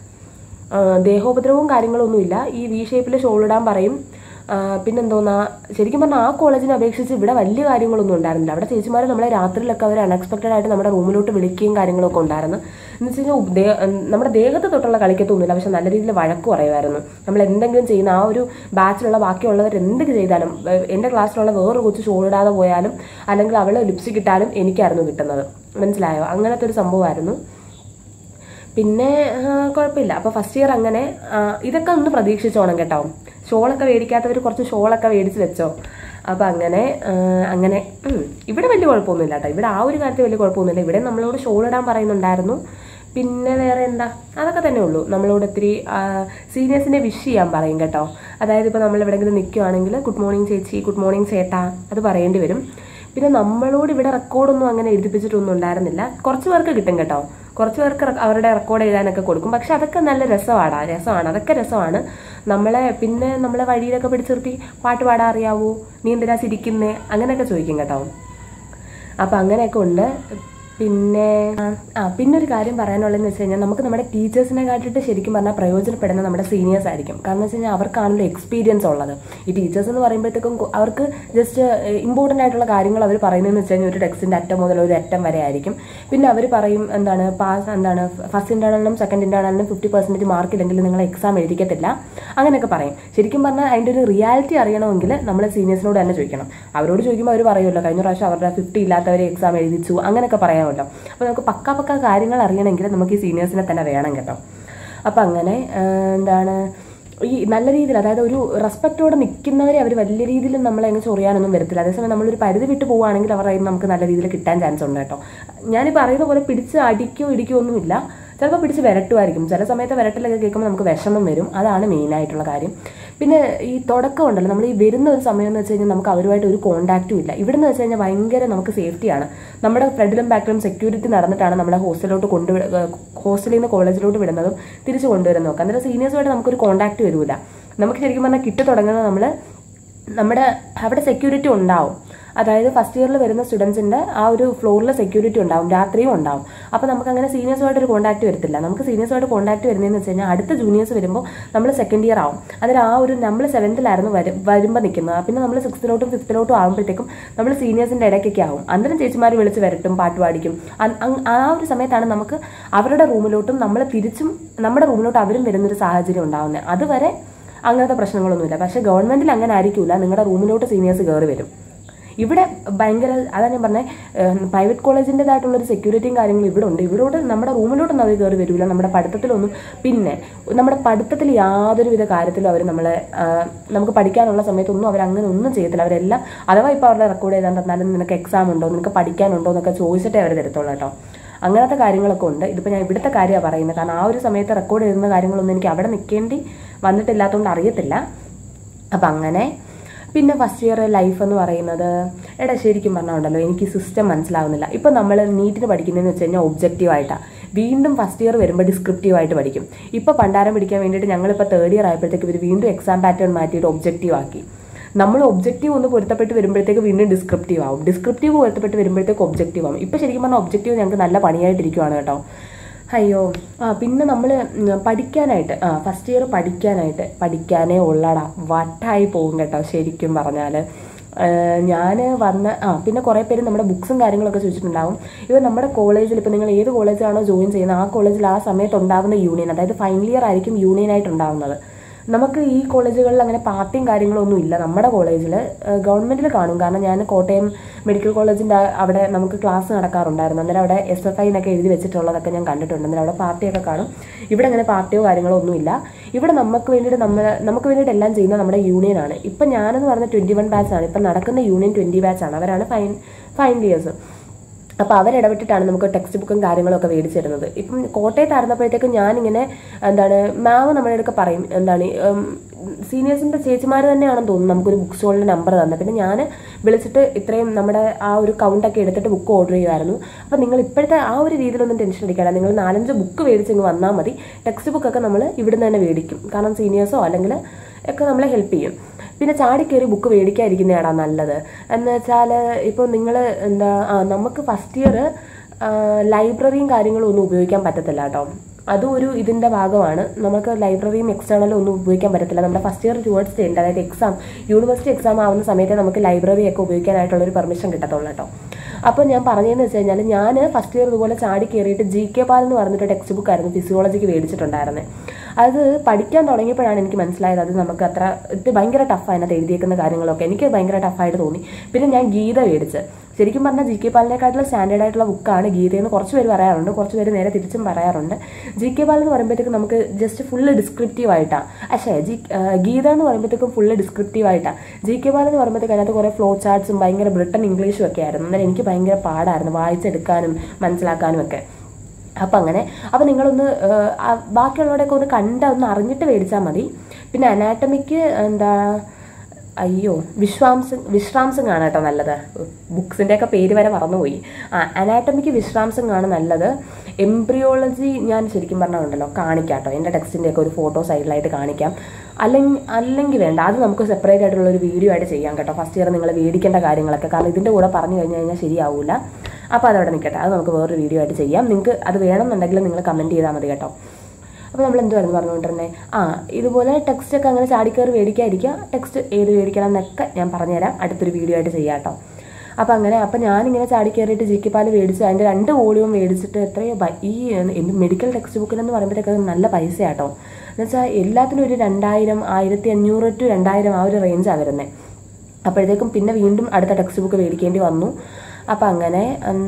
ആ, ദേഹോപദ്രവവും കാര്യങ്ങളൊന്നുമില്ല ഈ വി ഷേപ്പിൽ ഷോൾ ഇടാൻ പറയും ആ, പിന്നെന്തോന്നാ ശരിക്കും പറഞ്ഞാൽ ആ കോളേജിനെ അപേക്ഷിച്ച് ഇവിടെ വലിയ കാര്യങ്ങളൊന്നും ഉണ്ടായിരുന്നില്ല അവിടെ ചേച്ചിമാർ നമ്മളെ രാത്രിയിലൊക്കെ അവർ അൺഎക്സ്പെക്റ്റഡ് ആയിട്ട് നമ്മുടെ റൂമിലോട്ട് വിളിക്കുകയും കാര്യങ്ങളൊക്കെ ഉണ്ടായിരുന്നു എന്ന് വെച്ച് കഴിഞ്ഞാൽ ദേ- നമ്മുടെ ദേഹത്ത് തൊട്ടുള്ള കളിക്കത്തൊന്നുമില്ല പക്ഷെ നല്ല രീതിയിൽ വഴക്ക് പറയുമായിരുന്നു നമ്മൾ എന്തെങ്കിലും ചെയ്യുന്ന ആ ഒരു ബാച്ചിലുള്ള ബാക്കിയുള്ളവർ എന്തൊക്കെ ചെയ്താലും ഏഹ് എൻ്റെ ക്ലാസ്സിലുള്ള വേറൊരു കൊച്ചു ഷോൾ ഇടാതെ പോയാലും അല്ലെങ്കിൽ അവൾ ലിപ്സ്റ്റിക് ഇട്ടാലും എനിക്കായിരുന്നു കിട്ടുന്നത് മനസ്സിലായോ അങ്ങനത്തെ ഒരു സംഭവമായിരുന്നു പിന്നെ ആ, കുഴപ്പമില്ല അപ്പോൾ ഫസ്റ്റ് ഇയർ അങ്ങനെ ആ, ഇതൊക്കെ ഒന്ന് പ്രതീക്ഷിച്ചോണം കേട്ടോ ഷോളൊക്കെ മേടിക്കാത്തവർ കുറച്ച് ഷോളൊക്കെ മേടിച്ച് വെച്ചോ അപ്പോൾ അങ്ങനെ ആ, അങ്ങനെ ഉം, ഇവിടെ വലിയ കുഴപ്പമൊന്നുമില്ല കേട്ടോ ഇവിടെ ആ ഒരു കാര്യത്തിൽ വലിയ കുഴപ്പമൊന്നുമില്ല ഇവിടെ നമ്മളോട് ഷോൾ ഇടാൻ പറയുന്നുണ്ടായിരുന്നു പിന്നെ വേറെ എന്താ അതൊക്കെ തന്നെ ഉള്ളൂ നമ്മളോട് ഒത്തിരി സീനിയേഴ്സിനെ വിഷ് ചെയ്യാൻ പറയും കേട്ടോ അതായത് ഇപ്പോൾ നമ്മൾ എവിടെയെങ്കിലും നിൽക്കുവാണെങ്കിൽ ഗുഡ് മോർണിംഗ് ചേച്ചി ഗുഡ് മോർണിംഗ് ചേട്ടാ അത് പറയേണ്ടി വരും പിന്നെ നമ്മളോട് ഇവിടെ റെക്കോർഡൊന്നും അങ്ങനെ എഴുതിപ്പിച്ചിട്ടൊന്നും ഉണ്ടായിരുന്നില്ല കുറച്ച് പേർക്ക് കിട്ടും കേട്ടോ കുറച്ച് പേർക്ക് റെക്ക- അവരുടെ റെക്കോർഡ് എഴുതാനൊക്കെ കൊടുക്കും പക്ഷെ അതൊക്കെ നല്ല രസമാണ് രസമാണ് അതൊക്കെ രസമാണ് നമ്മളെ പിന്നെ നമ്മളെ വഴിയിലൊക്കെ പിടിച്ചു നിർത്തി പാട്ട് പാടാൻ അറിയാവോ നീ എന്തിനാ ചിരിക്കുന്നേ അങ്ങനെയൊക്കെ ചോദിക്കും കേട്ടോ അപ്പം അങ്ങനെയൊക്കെ ഉണ്ട് പിന്നെ ആ, ആ പിന്നെ ഒരു കാര്യം പറയാനുള്ളതെന്ന് വെച്ച് കഴിഞ്ഞാൽ നമുക്ക് നമ്മുടെ ടീച്ചേഴ്സിനെ കാട്ടിയിട്ട് ശരിക്കും പറഞ്ഞാൽ പ്രയോജനപ്പെടുന്ന നമ്മുടെ സീനിയേഴ്സ് ആയിരിക്കും കാരണം എന്ന് വെച്ച് കഴിഞ്ഞാൽ അവർക്കാണല്ലോ എക്സ്പീരിയൻസ് ഉള്ളത് ഈ ടീച്ചേഴ്സ് എന്ന് പറയുമ്പോഴത്തേക്കും കു- അവർക്ക് ജസ്റ്റ് ഇമ്പോർട്ടൻ്റ് ആയിട്ടുള്ള കാര്യങ്ങൾ അവർ പറയുന്നതെന്ന് വെച്ച് കഴിഞ്ഞാൽ ഒരു ടെക്സ്റ്റിൻ്റെ അറ്റം മുതൽ ഒരു അറ്റം വരെ ആയിരിക്കും പിന്നെ അവർ പറയും എന്താണ് പാസ് എന്താണ് ഫസ്റ്റ് ഇൻറ്റേർണലിനും സെക്കൻഡ് ഇൻറ്റേർണലിനും ഫിഫ്റ്റി പെർസെൻറ്റേജ് മാർക്ക് ഇല്ലെങ്കിൽ നിങ്ങൾ എക്സാം എഴുതിക്കത്തില്ല അങ്ങനെയൊക്കെ പറയും ശരിക്കും പറഞ്ഞാൽ അതിൻ്റെ ഒരു റിയാലിറ്റി അറിയണമെങ്കിൽ നമ്മൾ സീനിയേഴ്സിനോട് തന്നെ ചോദിക്കണം അവരോട് ചോദിക്കുമ്പോൾ അവർ പറയുമല്ലോ കഴിഞ്ഞ പ്രാവശ്യം അവരുടെ ഫിഫ്റ്റി ഇല്ലാത്തവരെ എക്സാം എഴുതിച്ചു അങ്ങനെയൊക്കെ പറയാമല്ലോ അപ്പോൾ നമുക്ക് പക്ക പക്ക കാര്യങ്ങൾ അറിയണമെങ്കിൽ നമുക്ക് ഈ സീനിയേഴ്സിനെ തന്നെ വേണം കേട്ടോ അപ്പം അങ്ങനെ ആ, എന്താണ് ഈ നല്ല രീതിയിൽ അതായത് ഒരു റെസ്പെക്റ്റോടെ നിൽക്കുന്നവരെ അവർ വലിയ രീതിയിൽ നമ്മളെ അങ്ങ് ചൊറിയാനൊന്നും വരത്തില്ല അതേസമയം നമ്മളൊരു പരിധി വിട്ട് പോവുകയാണെങ്കിൽ അവരുടെ കയ്യിൽ നിന്ന് നമുക്ക് നല്ല രീതിയിൽ കിട്ടാൻ ചാൻസ് ഉണ്ട് കേട്ടോ ഞാൻ പറയുന്ന പോലെ പിടിച്ച് അടിക്കോ ഇടിക്കോ ഒന്നുമില്ല ചിലപ്പോൾ പിടിച്ച് വിരട്ടുമായിരിക്കും ചില സമയത്ത് വിരട്ടലൊക്കെ കേൾക്കുമ്പോൾ നമുക്ക് വിഷമം വരും അതാണ് മെയിൻ ആയിട്ടുള്ള കാര്യം പിന്നെ ഈ തുടക്കം ഉണ്ടല്ലോ നമ്മൾ ഈ വരുന്ന ഒരു സമയം എന്ന് വെച്ച് കഴിഞ്ഞാൽ നമുക്ക് അവരുമായിട്ട് ഒരു കോൺടാക്റ്റും ഇല്ല ഇവിടെ നിന്ന് വെച്ച് കഴിഞ്ഞാൽ ഭയങ്കര നമുക്ക് സേഫ്റ്റിയാണ് നമ്മുടെ ഫ്രണ്ടിലും ബാക്കിലും സെക്യൂരിറ്റി നടന്നിട്ടാണ് നമ്മളെ ഹോസ്റ്റലിലോട്ട് കൊണ്ടു ഹോസ്റ്റലിൽ നിന്ന് കോളേജിലോട്ട് വിടുന്നതും തിരിച്ച് കൊണ്ടുവരുന്നതും ഒക്കെ അന്നേരം സീനിയേഴ്സുമായിട്ട് നമുക്കൊരു കോൺടാക്റ്റ് വരില്ല നമുക്ക് ശരിക്കും പറഞ്ഞാൽ കിട്ടി തുടങ്ങുന്നത് നമ്മൾ നമ്മുടെ അവിടെ സെക്യൂരിറ്റി ഉണ്ടാവും അതായത് ഫസ്റ്റ് ഇയറിൽ വരുന്ന സ്റ്റുഡൻസിന്റെ ആ ഒരു ഫ്ലോറിൽ സെക്യൂരിറ്റി ഉണ്ടാവും രാത്രിയും ഉണ്ടാവും അപ്പോൾ നമുക്ക് അങ്ങനെ സീനിയേഴ്സുമായിട്ട് ഒരു കോൺടാക്ട് വരത്തില്ല നമുക്ക് സീനിയേഴ്സുമായിട്ട് കോൺടാക്ട് വരുന്നതെന്ന് വെച്ച് കഴിഞ്ഞാൽ അടുത്ത ജൂനിയേഴ്സ് വരുമ്പോൾ നമ്മൾ സെക്കൻഡ് ഇയർ ആവും അതിൽ ആ ഒരു നമ്മൾ സെവൻത്തിലായിരുന്നു വരും വരുമ്പോൾ നിൽക്കുന്നത് പിന്നെ നമ്മൾ സിക്സ്ത്തിലോട്ടും ഫിഫ്ത്തിലോട്ടും ആകുമ്പോഴത്തേക്കും നമ്മൾ സീനിയേഴ്സിന്റെ ഇടയ്ക്കൊക്കെ ആവും അന്നേരം ചേച്ചിമാർ വിളിച്ച് വരട്ടും പാട്ട് പാടിക്കും അ- അങ് ആ ഒരു സമയത്താണ് നമുക്ക് അവരുടെ റൂമിലോട്ടും നമ്മൾ തിരിച്ചും നമ്മുടെ റൂമിലോട്ട് അവരും വരുന്നൊരു സാഹചര്യം ഉണ്ടാവുന്നത് അതുവരെ അങ്ങനത്തെ പ്രശ്നങ്ങളൊന്നുമില്ല പക്ഷേ ഗവൺമെന്റിൽ അങ്ങനെ ആയിരിക്കില്ല നിങ്ങളുടെ റൂമിലോട്ട് സീനിയേഴ്സ് കയറി വരും ഇവിടെ ഭയങ്കര അതാണ് ഞാൻ പറഞ്ഞത് പ്രൈവറ്റ് കോളേജിൻ്റെതായിട്ടുള്ള ഒരു സെക്യൂരിറ്റിയും കാര്യങ്ങളും ഇവിടെ ഉണ്ട് ഇവിടോട്ട് നമ്മുടെ റൂമിലോട്ടൊന്നും അവർ കയറി വരില്ല നമ്മുടെ പഠിത്തത്തിലൊന്നും പിന്നെ നമ്മുടെ പഠിത്തത്തിൽ യാതൊരുവിധ കാര്യത്തിലും അവർ നമ്മളെ ആ, നമുക്ക് പഠിക്കാനുള്ള സമയത്തൊന്നും അവർ അങ്ങനെ ഒന്നും ചെയ്യത്തില്ല അവരെല്ലാം അഥവാ ഇപ്പോൾ അവരുടെ റെക്കോർഡ് ചെയ്താൽ തന്നാലും നിനക്ക് എക്സാം ഉണ്ടോ നിനക്ക് പഠിക്കാനുണ്ടോ എന്നൊക്കെ ചോദിച്ചിട്ടേ അവർ തരത്തുള്ളൂ കേട്ടോ അങ്ങനത്തെ കാര്യങ്ങളൊക്കെ ഉണ്ട് ഇതിപ്പോൾ ഞാൻ ഇവിടുത്തെ കാര്യമാണ് പറയുന്നത് കാരണം ആ ഒരു സമയത്ത് റെക്കോർഡ് ചെയ്യുന്ന കാര്യങ്ങളൊന്നും എനിക്ക് അവിടെ നിൽക്കേണ്ടി വന്നിട്ടില്ലാത്തതുകൊണ്ട് അറിയത്തില്ല അപ്പം അങ്ങനെ പിന്നെ ഫസ്റ്റ് ഇയർ ലൈഫ് എന്ന് പറയുന്നത് എടാ ശരിക്കും പറഞ്ഞാൽ ഉണ്ടല്ലോ എനിക്ക് സിസ്റ്റം മനസ്സിലാവുന്നില്ല ഇപ്പം നമ്മൾ നീറ്റിന് പഠിക്കുന്നതെന്ന് വെച്ച് കഴിഞ്ഞാൽ ഒബ്ജക്റ്റീവ് ആയിട്ടാണ് വീണ്ടും ഫസ്റ്റ് ഇയർ വരുമ്പോൾ ഡിസ്ക്രിപ്റ്റീവ് ആയിട്ട് പഠിക്കും ഇപ്പോൾ പണ്ടാരം പിടിക്കാൻ വേണ്ടിയിട്ട് ഞങ്ങളിപ്പോൾ തേർഡ് ഇയർ ആയപ്പോഴത്തേക്ക് ഇവർ വീണ്ടും എക്സാം പാറ്റേൺ മാറ്റിയിട്ട് ഒബ്ജക്റ്റീവ് ആക്കി നമ്മൾ ഒബ്ജക്റ്റീവ് ഒന്ന് പൊരുത്തപ്പെട്ട് വരുമ്പോഴത്തേക്ക് വീണ്ടും ഡിസ്ക്രിപ്റ്റീവ് ആവും ഡിസ്ക്രിപ്റ്റീവ് പൊരുത്തപ്പെട്ട് വരുമ്പോഴത്തേക്ക് ഒബ്ജക്റ്റീവ് ആവും ഇപ്പോൾ ശരിക്കും പറഞ്ഞാൽ ഒബ്ജക്റ്റീവ് ഞങ്ങൾക്ക് നല്ല പണിയായിട്ടിരിക്കുവാണ് കേട്ടോ അയ്യോ ആ പിന്നെ നമ്മൾ പഠിക്കാനായിട്ട് ആ ഫസ്റ്റ് ഇയർ പഠിക്കാനായിട്ട് പഠിക്കാനേ ഉള്ളടാ വട്ടായി പോകും കേട്ടോ ശരിക്കും പറഞ്ഞാൽ ഞാൻ വന്ന ആ പിന്നെ കുറേ പേര് നമ്മുടെ ബുക്സും കാര്യങ്ങളൊക്കെ ചോദിച്ചിട്ടുണ്ടാവും ഇവ നമ്മുടെ കോളേജിൽ ഇപ്പോൾ നിങ്ങൾ ഏത് കോളേജാണോ ജോയിൻ ചെയ്യുന്നത് ആ കോളേജിൽ ആ സമയത്ത് ഉണ്ടാകുന്ന യൂണിയൻ അതായത് ഫൈനൽ ഇയർ ആയിരിക്കും യൂണിയൻ ആയിട്ടുണ്ടാവുന്നത് നമുക്ക് ഈ കോളേജുകളിൽ അങ്ങനെ പാർട്ടിയും കാര്യങ്ങളൊന്നും ഇല്ല നമ്മുടെ കോളേജിൽ ഗവൺമെന്റിൽ കാണും കാരണം ഞാൻ കോട്ടയം മെഡിക്കൽ കോളേജിന്റെ അവിടെ നമുക്ക് ക്ലാസ് നടക്കാറുണ്ടായിരുന്നു അന്നേരം അവിടെ എസ് എഫ് ഐ എന്നൊക്കെ എഴുതി വെച്ചിട്ടുള്ളതൊക്കെ ഞാൻ കണ്ടിട്ടുണ്ട് അന്നേരം അവിടെ പാർട്ടിയൊക്കെ കാണും ഇവിടെ അങ്ങനെ പാർട്ടിയോ കാര്യങ്ങളോ ഒന്നുമില്ല ഇവിടെ നമുക്ക് വേണ്ടിയിട്ട് നമ്മൾ നമുക്ക് വേണ്ടിയിട്ട് എല്ലാം ചെയ്യുന്ന നമ്മുടെ യൂണിയനാണ് ഇപ്പം ഞാനെന്ന് പറഞ്ഞ ട്വന്റി വൺ ബാച്ച് ആണ് ഇപ്പം നടക്കുന്ന യൂണിയൻ ട്വന്റി ബാച്ച് ആണ് അവരാണ് ഫൈൻ ഫൈനൽ ഇയേഴ്സ് അപ്പോൾ അവരിടപെട്ടിട്ടാണ് നമുക്ക് ടെക്സ്റ്റ് ബുക്കും കാര്യങ്ങളൊക്കെ മേടിച്ചു തരുന്നത് ഇപ്പം കോട്ടയത്തായിരുന്നപ്പോഴത്തേക്കും ഞാനിങ്ങനെ എന്താണ് മാവ് നമ്മുടെ അടുക്ക പറയും എന്താണ് സീനിയേഴ്സിൻ്റെ ചേച്ചിമാർ തന്നെയാണെന്ന് തോന്നുന്നു നമുക്കൊരു ബുക്ക് സ്റ്റോളിൻ്റെ നമ്പർ തന്നെ പിന്നെ ഞാൻ വിളിച്ചിട്ട് ഇത്രയും നമ്മുടെ ആ ഒരു കൗണ്ടൊക്കെ എടുത്തിട്ട് ബുക്ക് ഓർഡർ ചെയ്യുമായിരുന്നു അപ്പോൾ നിങ്ങൾ ഇപ്പോഴത്തെ ആ ഒരു രീതിയിലൊന്നും ടെൻഷൻ അടിക്കാതെ നിങ്ങൾ നാലഞ്ച് ബുക്ക് മേടിച്ച് ഇങ്ങ് വന്നാൽ മതി ടെക്സ്റ്റ് ബുക്കൊക്കെ നമ്മൾ ഇവിടുന്ന് തന്നെ മേടിക്കും കാരണം സീനിയേഴ്സോ അല്ലെങ്കിൽ ഒക്കെ നമ്മളെ ഹെൽപ്പ് ചെയ്യും പിന്നെ ചാടിക്കയറി ബുക്ക് മേടിക്കാതിരിക്കുന്നതാടാ നല്ലത് എന്ന് വെച്ചാൽ ഇപ്പോൾ നിങ്ങൾ എന്താ ആ നമുക്ക് ഫസ്റ്റ് ഇയർ ലൈബ്രറിയും കാര്യങ്ങളും ഒന്നും ഉപയോഗിക്കാൻ പറ്റത്തില്ല കേട്ടോ അതും ഒരു ഇതിൻ്റെ ഭാഗമാണ് നമുക്ക് ലൈബ്രറിയും എക്സ്റ്റേണലും ഒന്നും ഉപയോഗിക്കാൻ പറ്റത്തില്ല നമ്മുടെ ഫസ്റ്റ് ഇയർ ടുവേർഡ്സ് ചെയ്യേണ്ട അതായത് എക്സാം യൂണിവേഴ്സിറ്റി എക്സാം ആവുന്ന സമയത്ത് നമുക്ക് ലൈബ്രറി ഒക്കെ ഉപയോഗിക്കാനായിട്ടുള്ള ഒരു പെർമിഷൻ കിട്ടത്തുള്ളൂ കേട്ടോ അപ്പോൾ ഞാൻ പറഞ്ഞതെന്ന് വെച്ച് കഴിഞ്ഞാൽ ഞാൻ ഫസ്റ്റ് ഇയർ ഇതുപോലെ ചാടി കയറിയിട്ട് ജി കെ പാൽ എന്ന് പറഞ്ഞിട്ട് ടെക്സ്റ്റ് ബുക്ക് ആയിരുന്നു ഫിസിയോളജിക്ക് മേടിച്ചിട്ടുണ്ടായിരുന്നത് അത് പഠിക്കാൻ തുടങ്ങിയപ്പോഴാണ് എനിക്ക് മനസ്സിലായത് അത് നമുക്ക് അത്ര ഇത് ഭയങ്കര ടഫാണ് അതിനകത്ത് എഴുതിയേക്കുന്ന കാര്യങ്ങളൊക്കെ എനിക്ക് ഭയങ്കര ടഫായിട്ട് തോന്നി പിന്നെ ഞാൻ ഗീത മേടിച്ച് ശരിക്കും പറഞ്ഞാൽ ജി കെ പാലിനെക്കാട്ടിലും സ്റ്റാൻഡേർഡ് ആയിട്ടുള്ള ബുക്കാണ് ഗീതയെന്ന് കുറച്ച് പേര് പറയാറുണ്ട് കുറച്ച് പേര് നേരെ തിരിച്ചും പറയാറുണ്ട് ജി കെ പാൽ എന്ന് പറയുമ്പോഴത്തേക്കും നമുക്ക് ജസ്റ്റ് ഫുള്ള് ഡിസ്ക്രിപ്റ്റീവ് ആയിട്ടാണ് പക്ഷേ ജി ആ, ഗീത എന്ന് പറയുമ്പോഴത്തേക്കും ഫുള്ള് ഡിസ്ക്രിപ്റ്റീവ് ആയിട്ടാണ് ജി കെ പാൽ എന്ന് പറയുമ്പോഴത്തേക്ക് അതിനകത്ത് കുറേ ഫ്ലോ ചാർട്ട്സും ഭയങ്കര ബ്രിട്ടൻ ഇംഗ്ലീഷും ഒക്കെ ആയിരുന്നു അന്നേരം എനിക്ക് ഭയങ്കര പാടായിരുന്നു വായിച്ചെടുക്കാനും മനസ്സിലാക്കാനും ഒക്കെ അപ്പം അങ്ങനെ അപ്പം നിങ്ങളൊന്ന് ഏഹ്, ആ ബാക്കിയുള്ളവരുടെയൊക്കെ ഒന്ന് കണ്ട ഒന്ന് അറിഞ്ഞിട്ട് മേടിച്ചാൽ മതി പിന്നെ അനാട്ടമിക്ക് എന്താ അയ്യോ വിശ്വാംസ് വിശ്രാംസിംഗ് ആണ് കേട്ടോ നല്ലത് ബുക്സിൻ്റെ ഒക്കെ പേര് വരെ മറന്നുപോയി ആ അനാട്ടമിക്ക് വിശ്രാംസിംഗ് ആണ് നല്ലത് എംബ്രിയോളജി ഞാൻ ശരിക്കും പറഞ്ഞുണ്ടല്ലോ കാണിക്കാം കേട്ടോ എൻ്റെ ടെക്സ്റ്റിൻ്റെ ഒക്കെ ഒരു ഫോട്ടോ സൈഡിലായിട്ട് കാണിക്കാം അല്ലെങ്കിൽ അല്ലെങ്കിൽ വേണ്ട അത് നമുക്ക് സെപ്പറേറ്റ് ആയിട്ടുള്ള ഒരു വീഡിയോ ആയിട്ട് ചെയ്യാം കേട്ടോ ഫസ്റ്റ് ഇയർ നിങ്ങൾ മേടിക്കേണ്ട കാര്യങ്ങളൊക്കെ കാരണം ഇതിൻ്റെ കൂടെ പറഞ്ഞു കഴിഞ്ഞ് കഴിഞ്ഞാൽ ശരിയാവില്ല അപ്പോൾ അതവിടെ നിൽക്കട്ടെ അത് നമുക്ക് വേറൊരു വീഡിയോ ആയിട്ട് ചെയ്യാം നിങ്ങൾക്ക് അത് വേണമെന്നുണ്ടെങ്കിൽ നിങ്ങൾ കമൻറ്റ് ചെയ്താൽ മതി കേട്ടോ അപ്പോൾ നമ്മൾ എന്തുവായിരുന്നു പറഞ്ഞുകൊണ്ടിരുന്നത് ആ ഇതുപോലെ ടെക്സ്റ്റ് ഒക്കെ അങ്ങനെ ചാടിക്കയറി മേടിക്കാതിരിക്കുക ടെക്സ്റ്റ് ഏത് മേടിക്കണം എന്നൊക്കെ ഞാൻ പറഞ്ഞുതരാം അടുത്തൊരു വീഡിയോ ആയിട്ട് ചെയ്യാം കേട്ടോ അപ്പോൾ അങ്ങനെ അപ്പോൾ ഞാനിങ്ങനെ ചാടി കയറിയിട്ട് ജി കെ പാല് മേടിച്ച് അതിൻ്റെ രണ്ട് വോളിയം മേടിച്ചിട്ട് എത്രയോ ബ- ഈ മെഡിക്കൽ ടെക്സ്റ്റ് ബുക്കിനെന്ന് പറയുമ്പോഴത്തേക്ക് നല്ല പൈസ കേട്ടോ എന്നുവെച്ചാൽ എല്ലാത്തിനും ഒരു രണ്ടായിരം ആയിരത്തി അഞ്ഞൂറ് ടു രണ്ടായിരം ആ ഒരു റേഞ്ചാണ് വരുന്നത് അപ്പോഴത്തേക്കും പിന്നെ വീണ്ടും അടുത്ത ടെക്സ്റ്റ് ബുക്ക് മേടിക്കേണ്ടി വന്നു അപ്പം അങ്ങനെ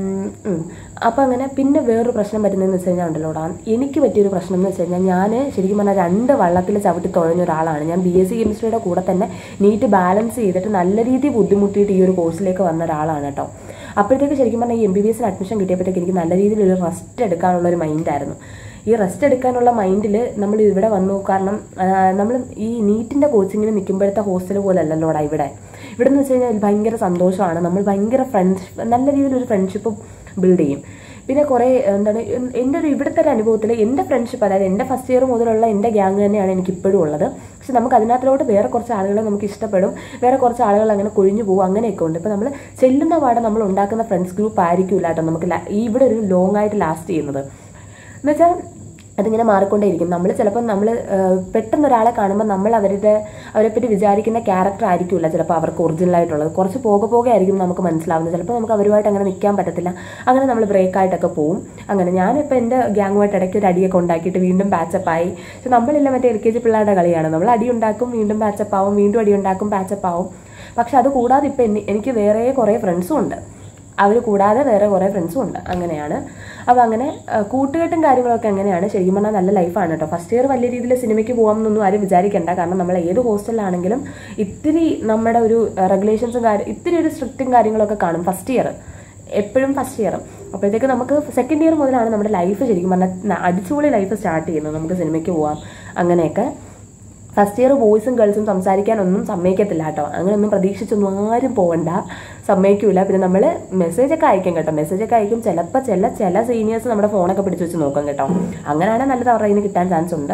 അപ്പം അങ്ങനെ പിന്നെ വേറൊരു പ്രശ്നം പറ്റുന്നതെന്ന് വെച്ച് കഴിഞ്ഞാൽ ഉണ്ടല്ലോടാ എനിക്ക് പറ്റിയൊരു പ്രശ്നം എന്ന് വെച്ച് കഴിഞ്ഞാൽ ഞാൻ ശരിക്കും പറഞ്ഞാൽ രണ്ട് വള്ളത്തിൽ ചവിട്ടി തുഴഞ്ഞ ഒരാളാണ് ഞാൻ ബി എസ് സി കെമിസ്ട്രിയുടെ കൂടെ തന്നെ നീറ്റ് ബാലൻസ് ചെയ്തിട്ട് നല്ല രീതിയിൽ ബുദ്ധിമുട്ടിയിട്ട് ഈ ഒരു കോഴ്സിലേക്ക് വന്ന ഒരാളാണ് കേട്ടോ അപ്പോഴത്തേക്ക് ശരിക്കും പറഞ്ഞാൽ ഈ എം ബി ബി എസിന് അഡ്മിഷൻ കിട്ടിയപ്പോഴത്തേക്ക് എനിക്ക് നല്ല രീതിയിൽ ഒരു റെസ്റ്റ് എടുക്കാനുള്ള ഒരു മൈൻഡായിരുന്നു ഈ റെസ്റ്റ് എടുക്കാനുള്ള മൈൻഡിൽ നമ്മൾ ഇവിടെ വന്നു കാരണം നമ്മൾ ഈ നീറ്റിൻ്റെ കോച്ചിങ്ങിന് നിൽക്കുമ്പോഴത്തെ ഹോസ്റ്റൽ പോലെ അല്ലല്ലോടാ ഇവിടെ ഇവിടെ എന്ന് വെച്ച് കഴിഞ്ഞാൽ ഭയങ്കര സന്തോഷമാണ് നമ്മൾ ഭയങ്കര ഫ്രണ്ട്സ് നല്ല രീതിയിലൊരു ഫ്രണ്ട്ഷിപ്പ് ബിൽഡ് ചെയ്യും പിന്നെ കുറേ എന്താണ് എൻ്റെ ഒരു ഇവിടുത്തെ ഒരു അനുഭവത്തിൽ എൻ്റെ ഫ്രണ്ട്ഷിപ്പ് അതായത് എൻ്റെ ഫസ്റ്റ് ഇയർ മുതലുള്ള എൻ്റെ ഗ്യാങ് തന്നെയാണ് എനിക്ക് ഇപ്പോഴും ഉള്ളത് പക്ഷെ നമുക്ക് അതിനകത്തിലോട്ട് വേറെ കുറച്ച് ആളുകളെ നമുക്ക് ഇഷ്ടപ്പെടും വേറെ കുറച്ച് ആളുകൾ അങ്ങനെ കൊഴിഞ്ഞു പോകും അങ്ങനെയൊക്കെ ഉണ്ട് ഇപ്പോൾ നമ്മൾ ചെല്ലുന്ന പാടെ നമ്മൾ ഉണ്ടാക്കുന്ന ഫ്രണ്ട്സ് ഗ്രൂപ്പ് ആയിരിക്കില്ല കേട്ടോ നമുക്ക് ല- ഈ ഇവിടെ ഒരു ലോങ് ആയിട്ട് ലാസ്റ്റ് ചെയ്യുന്നത് എന്നുവെച്ചാൽ അതിങ്ങനെ മാറിക്കൊണ്ടേയിരിക്കും നമ്മൾ ചിലപ്പോൾ നമ്മൾ പെട്ടെന്ന് ഒരാളെ കാണുമ്പോൾ നമ്മൾ അവരുടെ അവരെ പറ്റി വിചാരിക്കുന്ന ക്യാരക്ടർ ആയിരിക്കില്ല ചിലപ്പോൾ അവർക്ക് ഒറിജിനൽ ആയിട്ടുള്ളത് കുറച്ച് പോകെ പോകെ ആയിരിക്കും നമുക്ക് മനസ്സിലാവുന്നത് ചിലപ്പോൾ നമുക്ക് അവരുമായിട്ട് അങ്ങനെ നിൽക്കാൻ പറ്റത്തില്ല അങ്ങനെ നമ്മൾ ബ്രേക്ക് ആയിട്ടൊക്കെ പോവും അങ്ങനെ ഞാനിപ്പോൾ എൻ്റെ ഗ്യാങ്ങുമായിട്ട് ഇടയ്ക്ക് ഒരു അടിയൊക്കെ ഉണ്ടാക്കിയിട്ട് വീണ്ടും പാച്ചപ്പ് ആയി പക്ഷെ നമ്മളില്ല മറ്റേ എൽ കെ ജി പിള്ളേരുടെ കളിയാണ് നമ്മൾ അടി ഉണ്ടാക്കും വീണ്ടും പാച്ചപ്പ് ആവും വീണ്ടും അടി ഉണ്ടാക്കും പാച്ചപ്പ് ആവും പക്ഷെ അത് കൂടാതെ ഇപ്പം എനിക്ക് വേറെ കുറേ ഫ്രണ്ട്സും ഉണ്ട് അവർ കൂടാതെ വേറെ കുറേ ഫ്രണ്ട്സും ഉണ്ട് അങ്ങനെയാണ് അപ്പോൾ അങ്ങനെ ആ, കൂട്ടുകെട്ടും കാര്യങ്ങളൊക്കെ എങ്ങനെയാണ് ശരിക്കും പറഞ്ഞാൽ നല്ല ലൈഫാണ് കേട്ടോ ഫസ്റ്റ് ഇയർ വലിയ രീതിയിൽ സിനിമയ്ക്ക് പോകാമെന്നൊന്നും ആരും വിചാരിക്കേണ്ട കാരണം നമ്മൾ ഏത് ഹോസ്റ്റലിലാണെങ്കിലും ഇത്തിരി നമ്മുടെ ഒരു റെഗുലേഷൻസും കാര്യം ഇത്തിരി ഒരു സ്ട്രിക്റ്റും കാര്യങ്ങളൊക്കെ കാണും ഫസ്റ്റ് ഇയർ എപ്പോഴും ഫസ്റ്റ് ഇയർ അപ്പോഴത്തേക്ക് നമുക്ക് സെക്കൻഡ് ഇയർ മുതലാണ് നമ്മുടെ ലൈഫ് ശരിക്കും പറഞ്ഞാൽ അടിച്ചുപൊളി ലൈഫ് സ്റ്റാർട്ട് ചെയ്യുന്നത് നമുക്ക് സിനിമയ്ക്ക് പോവാം അങ്ങനെയൊക്കെ ഫസ്റ്റ് ഇയർ ബോയ്സും ഗേൾസും സംസാരിക്കാനൊന്നും സമ്മതിക്കത്തില്ല കേട്ടോ അങ്ങനെയൊന്നും പ്രതീക്ഷിച്ചൊന്നും ആരും പോകണ്ട സമ്മതിക്കൂല പിന്നെ നമ്മൾ മെസ്സേജൊക്കെ അയക്കും കേട്ടോ മെസ്സേജൊക്കെ അയക്കും ചിലപ്പോൾ ചില ചില സീനിയേഴ്സ് നമ്മുടെ ഫോണൊക്കെ പിടിച്ച് വെച്ച് നോക്കും കേട്ടോ അങ്ങനെയാണെങ്കിൽ നല്ലത് അവരുടെ കയ്യിൽ നിന്ന് കിട്ടാൻ ചാൻസ് ഉണ്ട്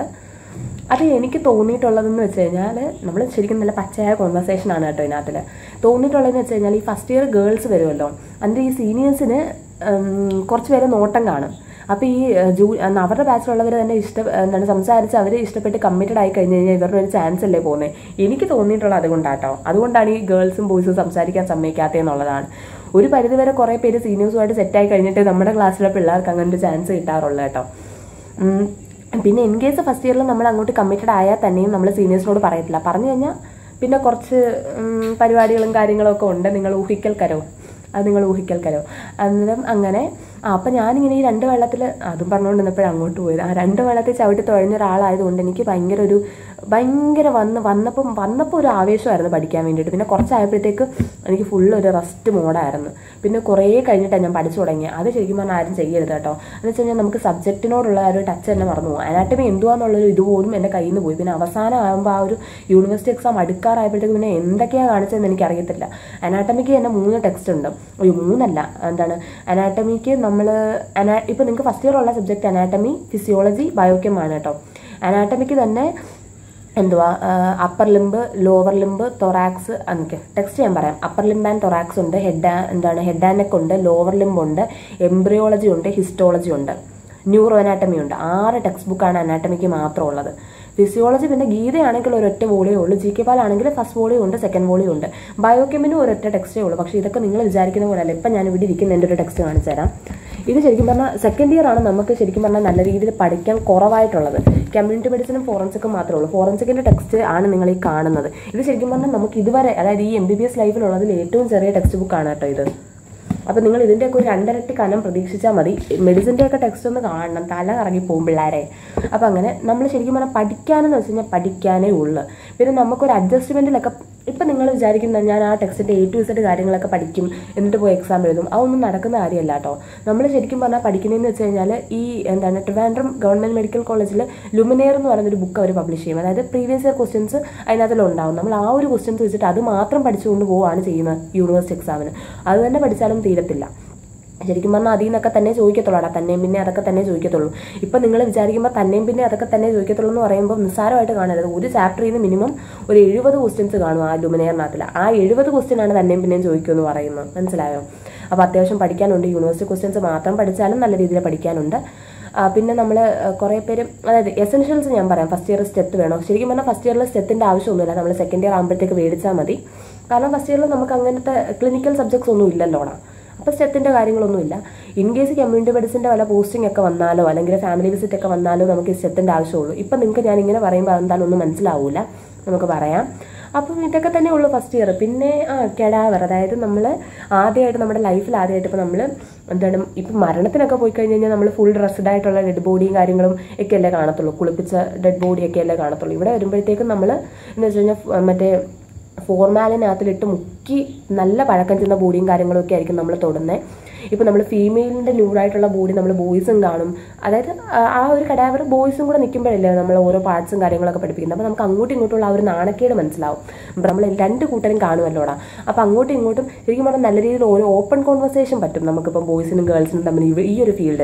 അത് എനിക്ക് തോന്നിയിട്ടുള്ളതെന്ന് വെച്ച് കഴിഞ്ഞാൽ നമ്മൾ ശരിക്കും നല്ല പച്ചയായ കോൺവെർസേഷൻ ആണ് കേട്ടോ ഇതിനകത്തിൽ തോന്നിയിട്ടുള്ളതെന്ന് വെച്ച് കഴിഞ്ഞാൽ ഈ ഫസ്റ്റ് ഇയർ ഗേൾസ് വരുമല്ലോ അതിൻ്റെ ഈ സീനിയേഴ്സിന് കുറച്ച് പേരെ നോട്ടം കാണും അപ്പോൾ ഈ ഏഹ്, ജൂ അന്ന് അവരുടെ ബാച്ചിലുള്ളവർ തന്നെ ഇഷ്ട എന്താണ് സംസാരിച്ച് അവർ ഇഷ്ടപ്പെട്ട് കമ്മിറ്റഡ് ആയി കഴിഞ്ഞ് കഴിഞ്ഞാൽ ഇവരുടെ ഒരു ചാൻസ് അല്ലേ പോകുന്നത് എനിക്ക് തോന്നിയിട്ടുള്ളത് അതുകൊണ്ടാട്ടോ അതുകൊണ്ടാണ് ഈ ഗേൾസും ബോയ്സും സംസാരിക്കാൻ സമ്മതിക്കാത്തതെന്നുള്ളതാണ് ഒരു പരിധിവരെ കുറേ പേര് സീനിയേഴ്സുമായിട്ട് സെറ്റായി കഴിഞ്ഞിട്ട് നമ്മുടെ ക്ലാസ്സിലെ പിള്ളേർക്ക് അങ്ങനെ ഒരു ചാൻസ് കിട്ടാറുള്ളൂ കേട്ടോ ഉം. പിന്നെ ഇൻ കേസ് ഫസ്റ്റ് ഇയറിൽ നമ്മൾ അങ്ങോട്ട് കമ്മിറ്റഡ് ആയാൽ തന്നെയും നമ്മൾ സീനിയേഴ്സിനോട് പറയത്തില്ല പറഞ്ഞു കഴിഞ്ഞാൽ പിന്നെ കുറച്ച് ഉം, പരിപാടികളും കാര്യങ്ങളും ഒക്കെ ഉണ്ട് നിങ്ങൾ ഊഹിക്കൽ കരോ അത് നിങ്ങൾ ഊഹിക്കൽ കരോ അന്നേരം അങ്ങനെ ആ അപ്പം ഞാനിങ്ങനെ ഈ രണ്ട് വെള്ളത്തിൽ അതും പറഞ്ഞുകൊണ്ട് നിന്നപ്പോഴും അങ്ങോട്ട് പോയത് ആ രണ്ട് വെള്ളത്തിൽ ചവിട്ടി തുഴഞ്ഞ ഒരാളായതുകൊണ്ട് എനിക്ക് ഭയങ്കര ഒരു ഭയങ്കര വന്ന് വന്നപ്പം വന്നപ്പോൾ ഒരു ആവേശമായിരുന്നു പഠിക്കാൻ വേണ്ടിയിട്ട് പിന്നെ കുറച്ചായപ്പോഴത്തേക്ക് എനിക്ക് ഫുൾ ഒരു റെസ്റ്റ് മോഡായിരുന്നു പിന്നെ കുറേ കഴിഞ്ഞിട്ടാണ് ഞാൻ പഠിച്ചു തുടങ്ങിയത് അത് ശരിക്കും പറഞ്ഞാൽ ആരും ചെയ്യരുത് കേട്ടോ എന്ന് വെച്ച് കഴിഞ്ഞാൽ നമുക്ക് സബ്ജക്റ്റിനോടുള്ള ആ ഒരു ടച്ച് തന്നെ മറന്നു പോകും അനാട്ടമി എന്തുവാന്നുള്ളൊരു ഇതുപോലും എൻ്റെ കയ്യിൽ നിന്ന് പോയി പിന്നെ അവസാനം ആകുമ്പോൾ ആ ഒരു യൂണിവേഴ്സിറ്റി എക്സാം അടുക്കാറായപ്പോഴത്തേക്ക് പിന്നെ എന്തൊക്കെയാണ് കാണിച്ചതെന്ന് എനിക്ക് അറിയത്തില്ല അനാട്ടമിക്ക് തന്നെ മൂന്ന് ടെക്സ്റ്റ് ഉണ്ട് ഒരു മൂന്നല്ല എന്താണ് അനാട്ടമിക്ക് നമ്മൾ അനാ ഇപ്പോൾ നിങ്ങൾക്ക് ഫസ്റ്റ് ഇയർ ഉള്ള സബ്ജക്റ്റ് അനാട്ടമി ഫിസിയോളജി ബയോകെം ആണ് കേട്ടോ അനാട്ടമിക്ക് തന്നെ എന്തുവാ upper limb lower limb thorax എന്നൊക്കെ ടെക്സ്റ്റ് ഞാൻ പറയാം അപ്പർ ലിംബ് ആൻഡ് തൊറാക്സ് ഉണ്ട് ഹെഡ് എന്താണ് ഹെഡ് ആൻഡ് നെക്ക് ഉണ്ട് ലോവർ ലിംബ് ഉണ്ട് എംബ്രിയോളജി ഉണ്ട് ഹിസ്റ്റോളജി ഉണ്ട് ന്യൂറോ അനാട്ടമി ഉണ്ട് ആറ് ടെക്സ്റ്റ് ബുക്കാണ് അനാട്ടമിക്ക് മാത്രം ഉള്ളത് ഫിസിയോളജി പിന്നെ ഗീതയാണെങ്കിൽ ഒരൊറ്റ വോളിയേ ഉള്ളൂ ജി കെ പാലാണെങ്കിൽ ഫസ്റ്റ് വോളിയും ഉണ്ട് സെക്കൻഡ് വോളിയും ഉണ്ട് ബയോകെമിനും ഒരൊറ്റ ടെക്സ്റ്റേ ഉള്ളൂ പക്ഷേ ഇതൊക്കെ നിങ്ങൾ വിചാരിക്കുന്ന പോലെ അല്ല ഇപ്പം ഞാൻ ഇവിടെ ഇരിക്കുന്ന എൻ്റെ ഒരു ടെക്സ്റ്റ് കാണിച്ചു തരാം ഇത് ശരിക്കും പറഞ്ഞാൽ സെക്കൻഡ് ഇയർ ആണ് നമുക്ക് ശരിക്കും പറഞ്ഞാൽ നല്ല രീതിയിൽ പഠിക്കാൻ കുറവായിട്ടുള്ളത് കമ്മ്യൂണിറ്റി മെഡിസിനും ഫോറൻസിക്കും മാത്രമേ ഉള്ളൂ ഫോറൻസിക്കിൻ്റെ ടെക്സ്റ്റ് ആണ് നിങ്ങൾ ഈ കാണുന്നത് ഇത് ശരിക്കും പറഞ്ഞാൽ നമുക്ക് ഇതുവരെ അതായത് ഈ എം ബി ബി എസ് ലൈഫിലുള്ളതിൽ ഏറ്റവും ചെറിയ ടെക്സ്റ്റ് ബുക്കാണ് കേട്ടോ ഇത് അപ്പോൾ നിങ്ങൾ ഇതിൻ്റെയൊക്കെ ഒരു രണ്ടരട്ടി കനം പ്രതീക്ഷിച്ചാൽ മതി മെഡിസിൻ്റെയൊക്കെ ടെക്സ്റ്റ് ഒന്ന് കാണണം തല കറങ്ങി പോകും പിള്ളേരെ അപ്പോൾ അങ്ങനെ നമ്മൾ ശരിക്കും പറഞ്ഞാൽ പഠിക്കാനെന്ന് വെച്ച് കഴിഞ്ഞാൽ പഠിക്കാനേ ഉള്ളൂ പിന്നെ നമുക്കൊരു അഡ്ജസ്റ്റ്മെൻറ്റിലൊക്കെ ഇപ്പം നിങ്ങൾ വിചാരിക്കുന്നത് ഞാൻ ആ ടെക്സ്റ്റിൻ്റെ എ ടു ഇസഡ് കാര്യങ്ങളൊക്കെ പഠിക്കും എന്നിട്ട് പോയി എക്സാം എഴുതും അതൊന്നും നടക്കുന്ന കാര്യമല്ല കേട്ടോ നമ്മൾ ശരിക്കും പറഞ്ഞാൽ പഠിക്കുന്നതെന്ന് വെച്ച് കഴിഞ്ഞാൽ ഈ എന്താണ് ട്രിവാൻഡ്രം ഗവൺമെൻറ് മെഡിക്കൽ കോളേജിൽ ലുമിനെയർ എന്ന് പറയുന്നൊരു ബുക്ക് അവർ പബ്ലിഷ് ചെയ്യും അതായത് പ്രീവിയസ് ഇയർ ക്വസ്റ്റ്യൻസ് അതിനകത്തിലുണ്ടാവും നമ്മൾ ആ ഒരു ക്വസ്റ്റ്യൻസ് വെച്ചിട്ട് അത് മാത്രം പഠിച്ചുകൊണ്ട് പോവുകയാണ് ചെയ്യുന്നത് യൂണിവേഴ്സിറ്റി എക്സാമിന് അത് തന്നെ പഠിച്ചാലും തീരത്തില്ല ശരിക്കും പറഞ്ഞാൽ അതിൽ നിന്നൊക്കെ തന്നെ ചോദിക്കത്തുള്ളൂ തന്നെയും പിന്നെ അതൊക്കെ തന്നെ ചോദിക്കത്തുള്ളൂ ഇപ്പം നിങ്ങൾ വിചാരിക്കുമ്പോൾ തന്നെയും പിന്നെ അതൊക്കെ തന്നെ ചോദിക്കത്തുള്ളൂ എന്ന് പറയുമ്പോൾ നിസ്സാരമായിട്ട് കാണരുത് ഒരു ചാപ്റ്ററിൽ നിന്ന് മിനിമം ഒരു എഴുപത് ക്വസ്റ്റ്യൻസ് കാണും ആ ലുമിനെയറിനകത്തിൽ ആ എഴുപത് ക്വസ്റ്റ്യൻ ആണ് തന്നെയും പിന്നെയും ചോദിക്കുമെന്ന് പറയുന്നത് മനസ്സിലായോ അപ്പോൾ അത്യാവശ്യം പഠിക്കാനുണ്ട് യൂണിവേഴ്സിറ്റി ക്വസ്റ്റ്യൻസ് മാത്രം പഠിച്ചാലും നല്ല രീതിയിൽ പഠിക്കാനുണ്ട് ആ, പിന്നെ നമ്മൾ കുറേ പേര് അതായത് എസെൻഷ്യൽസ് ഞാൻ പറയാം ഫസ്റ്റ് ഇയർ സ്റ്റെത്ത് വേണോ ശരിക്കും പറഞ്ഞാൽ ഫസ്റ്റ് ഇയറിൽ സ്റ്റെത്തിൻ്റെ ആവശ്യമൊന്നുമില്ല നമ്മൾ സെക്കൻഡ് ഇയർ ആകുമ്പോഴത്തേക്ക് മേടിച്ചാൽ മതി കാരണം ഫസ്റ്റ് ഇയറിൽ നമുക്ക് അങ്ങനത്തെ ക്ലിനിക്കൽ സബ്ജക്ട്സ് ഒന്നും ഇല്ലല്ലോടാ അപ്പോൾ സ്റ്റെത്തിൻ്റെ കാര്യങ്ങളൊന്നുമില്ല ഇൻ കേസ് കമ്മ്യൂണിറ്റി മെഡിസിൻ്റെ വല്ല പോസ്റ്റിംഗ് ഒക്കെ വന്നാലോ അല്ലെങ്കിൽ ഫാമിലി വിസിറ്റ് ഒക്കെ വന്നാലോ നമുക്ക് ഈ സ്റ്റെത്തിൻ്റെ ആവശ്യമുള്ളൂ ഇപ്പം നിങ്ങൾക്ക് ഞാൻ ഇങ്ങനെ പറയുമ്പോൾ എന്തായാലും ഒന്നും മനസ്സിലാവൂല നമുക്ക് പറയാം അപ്പം ഇതൊക്കെ തന്നെ ഉള്ളൂ ഫസ്റ്റ് ഇയർ പിന്നെ ആ കെടാവർ അതായത് നമ്മൾ ആദ്യമായിട്ട് നമ്മുടെ ലൈഫിൽ ആദ്യമായിട്ട് ഇപ്പോൾ നമ്മൾ എന്താണ് ഇപ്പം മരണത്തിനൊക്കെ പോയി കഴിഞ്ഞ് കഴിഞ്ഞാൽ നമ്മൾ ഫുൾ ഡ്രസ്ഡ് ആയിട്ടുള്ള ഡെഡ് ബോഡിയും കാര്യങ്ങളും ഒക്കെ അല്ലേ കാണത്തുള്ളൂ കുളിപ്പിച്ച ഡെഡ് ബോഡിയൊക്കെ അല്ലേ കാണത്തുള്ളൂ ഇവിടെ വരുമ്പോഴത്തേക്കും നമ്മൾ എന്ന് വെച്ച് കഴിഞ്ഞാൽ ഫ- മറ്റേ ഫോർമാലിനകത്തിലിട്ട് മുക്കി നല്ല പഴക്കം ചെന്ന ബോഡിയും കാര്യങ്ങളും ഒക്കെ ആയിരിക്കും നമ്മൾ തൊടുന്നത് ഇപ്പം നമ്മൾ ഫീമെയിലിൻ്റെ ന്യൂഡായിട്ടുള്ള ബോഡി നമ്മൾ ബോയ്സും കാണും അതായത് ആ- ആ ഒരു കടാവർ ബോയ്സും കൂടെ നിൽക്കുമ്പോഴല്ലേ നമ്മൾ ഓരോ പാർട്സും കാര്യങ്ങളൊക്കെ പഠിപ്പിക്കുന്നത് അപ്പോൾ നമുക്ക് അങ്ങോട്ടും ഇങ്ങോട്ടുള്ള ആ ഒരു നാണക്കേട് മനസ്സിലാവും അപ്പം നമ്മൾ രണ്ട് കൂട്ടരും കാണുമല്ലോടാ അപ്പോൾ അങ്ങോട്ടും ഇങ്ങോട്ടും ശരിക്കും പറഞ്ഞാൽ നല്ല രീതിയിൽ ഓരോ ഓപ്പൺ കോൺവെർസേഷൻ പറ്റും നമുക്കിപ്പം ബോയ്സിനും ഗേൾസിനും തമ്മിൽ ഇവ- ഈ ഒരു ഫീൽഡിൽ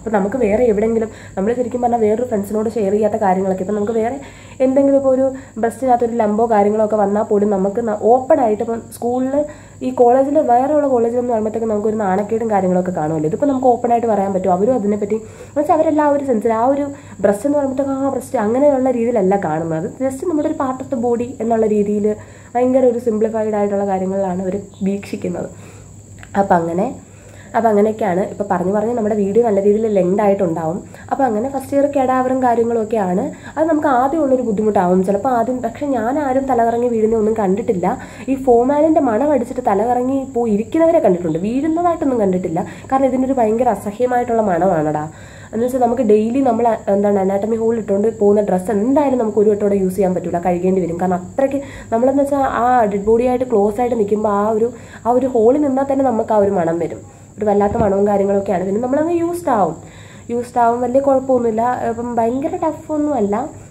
അപ്പോൾ നമുക്ക് വേറെ എവിടെയെങ്കിലും നമ്മൾ ശരിക്കും പറഞ്ഞാൽ വേറൊരു ഫ്രണ്ട്സിനോട് ഷെയർ ചെയ്യാത്ത കാര്യങ്ങളൊക്കെ ഇപ്പം നമുക്ക് വേറെ എന്തെങ്കിലും ഇപ്പോൾ ഒരു ബ്രസ്റ്റിനകത്തൊരു ലംബോ കാര്യങ്ങളോ ഒക്കെ വന്നാൽ പോലും നമുക്ക് ഓപ്പൺ ആയിട്ട് ഇപ്പം സ്കൂളിൽ ഈ കോളേജിൽ വേറെയുള്ള കോളേജിലെന്ന് പറയുമ്പോഴത്തേക്ക് നമുക്ക് ഒരു നാണക്കേടും കാര്യങ്ങളൊക്കെ കാണുമല്ലോ ഇതിപ്പോൾ നമുക്ക് ഓപ്പൺ ആയിട്ട് പറയാൻ പറ്റും അവരും അതിനെപ്പറ്റി എന്ന് വെച്ചാൽ അവരെല്ലാം ആ ഒരു സെൻസിൽ ആ ഒരു ബ്രസ്റ്റ് എന്ന് പറയുമ്പോഴത്തേക്ക് ആ ബ്രസ്റ്റ് അങ്ങനെയുള്ള രീതിയിലല്ല കാണുന്നത് ജസ്റ്റ് നമ്മുടെ ഒരു പാർട്ട് ഓഫ് ദ ബോഡി എന്നുള്ള രീതിയിൽ ഭയങ്കര ഒരു സിംപ്ലിഫൈഡ് ആയിട്ടുള്ള കാര്യങ്ങളിലാണ് അവർ വീക്ഷിക്കുന്നത് അപ്പം അങ്ങനെ അപ്പം അങ്ങനെയൊക്കെയാണ് ഇപ്പോൾ പറഞ്ഞു പറഞ്ഞ് നമ്മുടെ വീഡിയോ നല്ല രീതിയിൽ ലെങ്ത് ആയിട്ടുണ്ടാവും അപ്പോൾ അങ്ങനെ ഫസ്റ്റ് ഇയർ കേടാവറും കാര്യങ്ങളൊക്കെയാണ് അത് നമുക്ക് ആദ്യം ഉള്ളൊരു ബുദ്ധിമുട്ടാവും ചിലപ്പോൾ ആദ്യം പക്ഷേ ഞാൻ ആരും തലകറങ്ങി വീഴുന്ന ഒന്നും കണ്ടിട്ടില്ല ഈ ഫോമാലിൻ്റെ മണം അടിച്ചിട്ട് തലകറങ്ങി പോയി ഇരിക്കുന്നവരെ കണ്ടിട്ടുണ്ട് വീഴുന്നതായിട്ടൊന്നും കണ്ടിട്ടില്ല കാരണം ഇതിനൊരു ഭയങ്കര അസഹ്യമായിട്ടുള്ള മണമാണടാ എന്ന് വെച്ചാൽ നമുക്ക് ഡെയിലി നമ്മൾ എന്താണ് അനാട്ടമി ഹോളിൽ ഇട്ടുകൊണ്ട് പോകുന്ന ഡ്രസ്സ് എന്തായാലും നമുക്ക് ഒരു വട്ടോടെ യൂസ് ചെയ്യാൻ പറ്റില്ല കഴുകേണ്ടി വരും കാരണം അത്രയ്ക്ക് നമ്മളെന്ന് വെച്ചാൽ ആ ഡെഡ് ബോഡിയായിട്ട് ക്ലോസ് ആയിട്ട് നിൽക്കുമ്പോൾ ആ ഒരു ആ ഒരു ഹോളിൽ നിന്നാൽ തന്നെ നമുക്ക് ആ ഒരു മണം വരും ഒരു വല്ലാത്ത മണവും കാര്യങ്ങളൊക്കെയാണ് പിന്നെ നമ്മളങ്ങ് യൂസ്ഡ് ആവും യൂസ്ഡ് ആവും വലിയ കുഴപ്പമൊന്നുമില്ല ഇപ്പം ഭയങ്കര ടഫൊന്നുമല്ല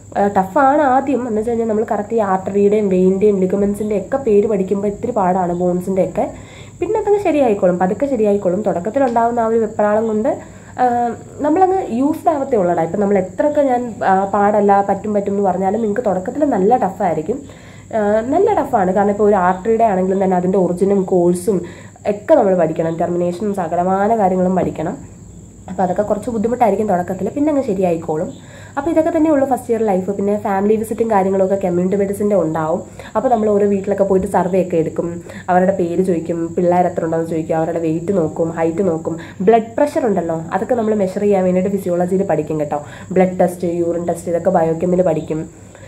ടഫാണ് ആദ്യം എന്ന് വെച്ച് കഴിഞ്ഞാൽ നമ്മൾ കറക്റ്റ് ഈ ആർട്ടറിയുടെയും വെയിൻ്റെയും ലിഗമെൻസിൻ്റെ ഒക്കെ പേര് പഠിക്കുമ്പോൾ ഇത്തിരി പാടാണ് ബോൺസിൻ്റെ ഒക്കെ പിന്നെ അതങ്ങ് ശരിയായിക്കോളും പതുക്കെ ശരിയായിക്കോളും തുടക്കത്തിലുണ്ടാകുന്ന ആ ഒരു വെപ്രാളം കൊണ്ട് ആഹ് നമ്മളങ്ങ് യൂസ്ഡ് ആവത്തേ ഉള്ളടാ ഇപ്പം നമ്മൾ എത്രയൊക്കെ ഞാൻ ആഹ് പാടല്ല പറ്റും പറ്റും എന്ന് പറഞ്ഞാലും നിങ്ങൾക്ക് തുടക്കത്തിൽ നല്ല ടഫായിരിക്കും ആഹ് നല്ല ടഫാണ് കാരണം ഇപ്പോൾ ഒരു ആർട്ടറിയുടെ ആണെങ്കിലും തന്നെ അതിൻ്റെ ഒറിജിനും കോഴ്സും ഒക്കെ നമ്മൾ പഠിക്കണം ടെർമിനേഷനും സകലമാന കാര്യങ്ങളും പഠിക്കണം അപ്പോൾ അതൊക്കെ കുറച്ച് ബുദ്ധിമുട്ടായിരിക്കും തുടക്കത്തിൽ പിന്നെ അങ്ങ് ശരിയായിക്കോളും അപ്പോൾ ഇതൊക്കെ തന്നെ ഉള്ളൂ ഫസ്റ്റ് ഇയർ ലൈഫ് പിന്നെ ഫാമിലി വിസിറ്റും കാര്യങ്ങളൊക്കെ കമ്മ്യൂണിറ്റി മെഡിസിൻ്റെ ഉണ്ടാവും അപ്പോൾ നമ്മൾ ഓരോ വീട്ടിലൊക്കെ പോയിട്ട് സർവേ ഒക്കെ എടുക്കും അവരുടെ പേര് ചോദിക്കും പിള്ളേർ എത്ര ഉണ്ടെന്ന് ചോദിക്കും അവരുടെ വെയിറ്റ് നോക്കും ഹൈറ്റ് നോക്കും ബ്ലഡ് പ്രഷർ ഉണ്ടല്ലോ അതൊക്കെ നമ്മൾ മെഷർ ചെയ്യാൻ വേണ്ടിയിട്ട് ഫിസിയോളജിയിൽ പഠിക്കും കേട്ടോ ബ്ലഡ് ടെസ്റ്റ് യൂറിൻ ടെസ്റ്റ് ഇതൊക്കെ ബയോകെമിൽ പഠിക്കും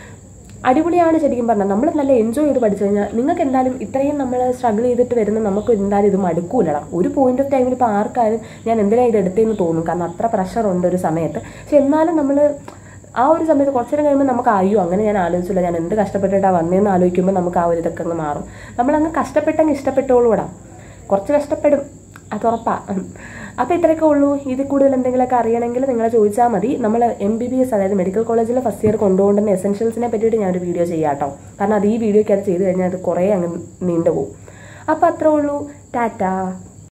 അടിപൊളിയാണ് ശരിക്കും പറഞ്ഞാൽ നമ്മൾ നല്ല എൻജോയ് ചെയ്ത് പഠിച്ചു കഴിഞ്ഞാൽ നിങ്ങൾക്ക് എന്തായാലും ഇത്രയും നമ്മൾ സ്ട്രഗിൾ ചെയ്തിട്ട് വരുന്ന നമുക്ക് എന്തായാലും ഇത് മടുക്കൂലടാ ഒരു പോയിന്റ് ഓഫ് ടൈമിൽ ഇപ്പോൾ ആർക്കായാലും ഞാൻ എന്തിനാണ് ഇത് എടുത്തതെന്ന് തോന്നും കാരണം അത്ര പ്രഷർ ഉണ്ട് ഒരു സമയത്ത് പക്ഷെ എന്നാലും നമ്മൾ ആ ഒരു സമയത്ത് കുറച്ചു നേരം കഴിയുമ്പോൾ നമുക്ക് അയ്യോ അങ്ങനെ ഞാൻ ആലോചിച്ചില്ല ഞാൻ എന്ത് കഷ്ടപ്പെട്ടിട്ടാണ് വന്നതെന്ന് ആലോചിക്കുമ്പോൾ നമുക്ക് ആ ഒരു ഇതൊക്കെ അങ്ങ് മാറും നമ്മളങ്ങ് കഷ്ടപ്പെട്ടങ്ങ് ഇഷ്ടപ്പെട്ടോളൂടാ കുറച്ച് കഷ്ടപ്പെടും അത് ഉറപ്പാ അപ്പോൾ ഇത്രയൊക്കെ ഉള്ളൂ ഇതിൽ കൂടുതൽ എന്തെങ്കിലുമൊക്കെ അറിയണമെങ്കിൽ നിങ്ങൾ ചോദിച്ചാൽ മതി നമ്മൾ എം ബി ബി എസ് അതായത് മെഡിക്കൽ കോളേജിൽ ഫസ്റ്റ് ഇയർ കൊണ്ടുപോകുന്ന എസെൻഷ്യൽസിനെ പറ്റിയിട്ട് ഞാനൊരു വീഡിയോ ചെയ്യാം കേട്ടോ കാരണം അത് ഈ വീഡിയോയ്ക്ക് അത് ചെയ്ത് കഴിഞ്ഞാൽ അത് കുറേ അങ്ങ് നീണ്ടുപോകും അപ്പോൾ അത്രേ ഉള്ളൂ ടാറ്റാ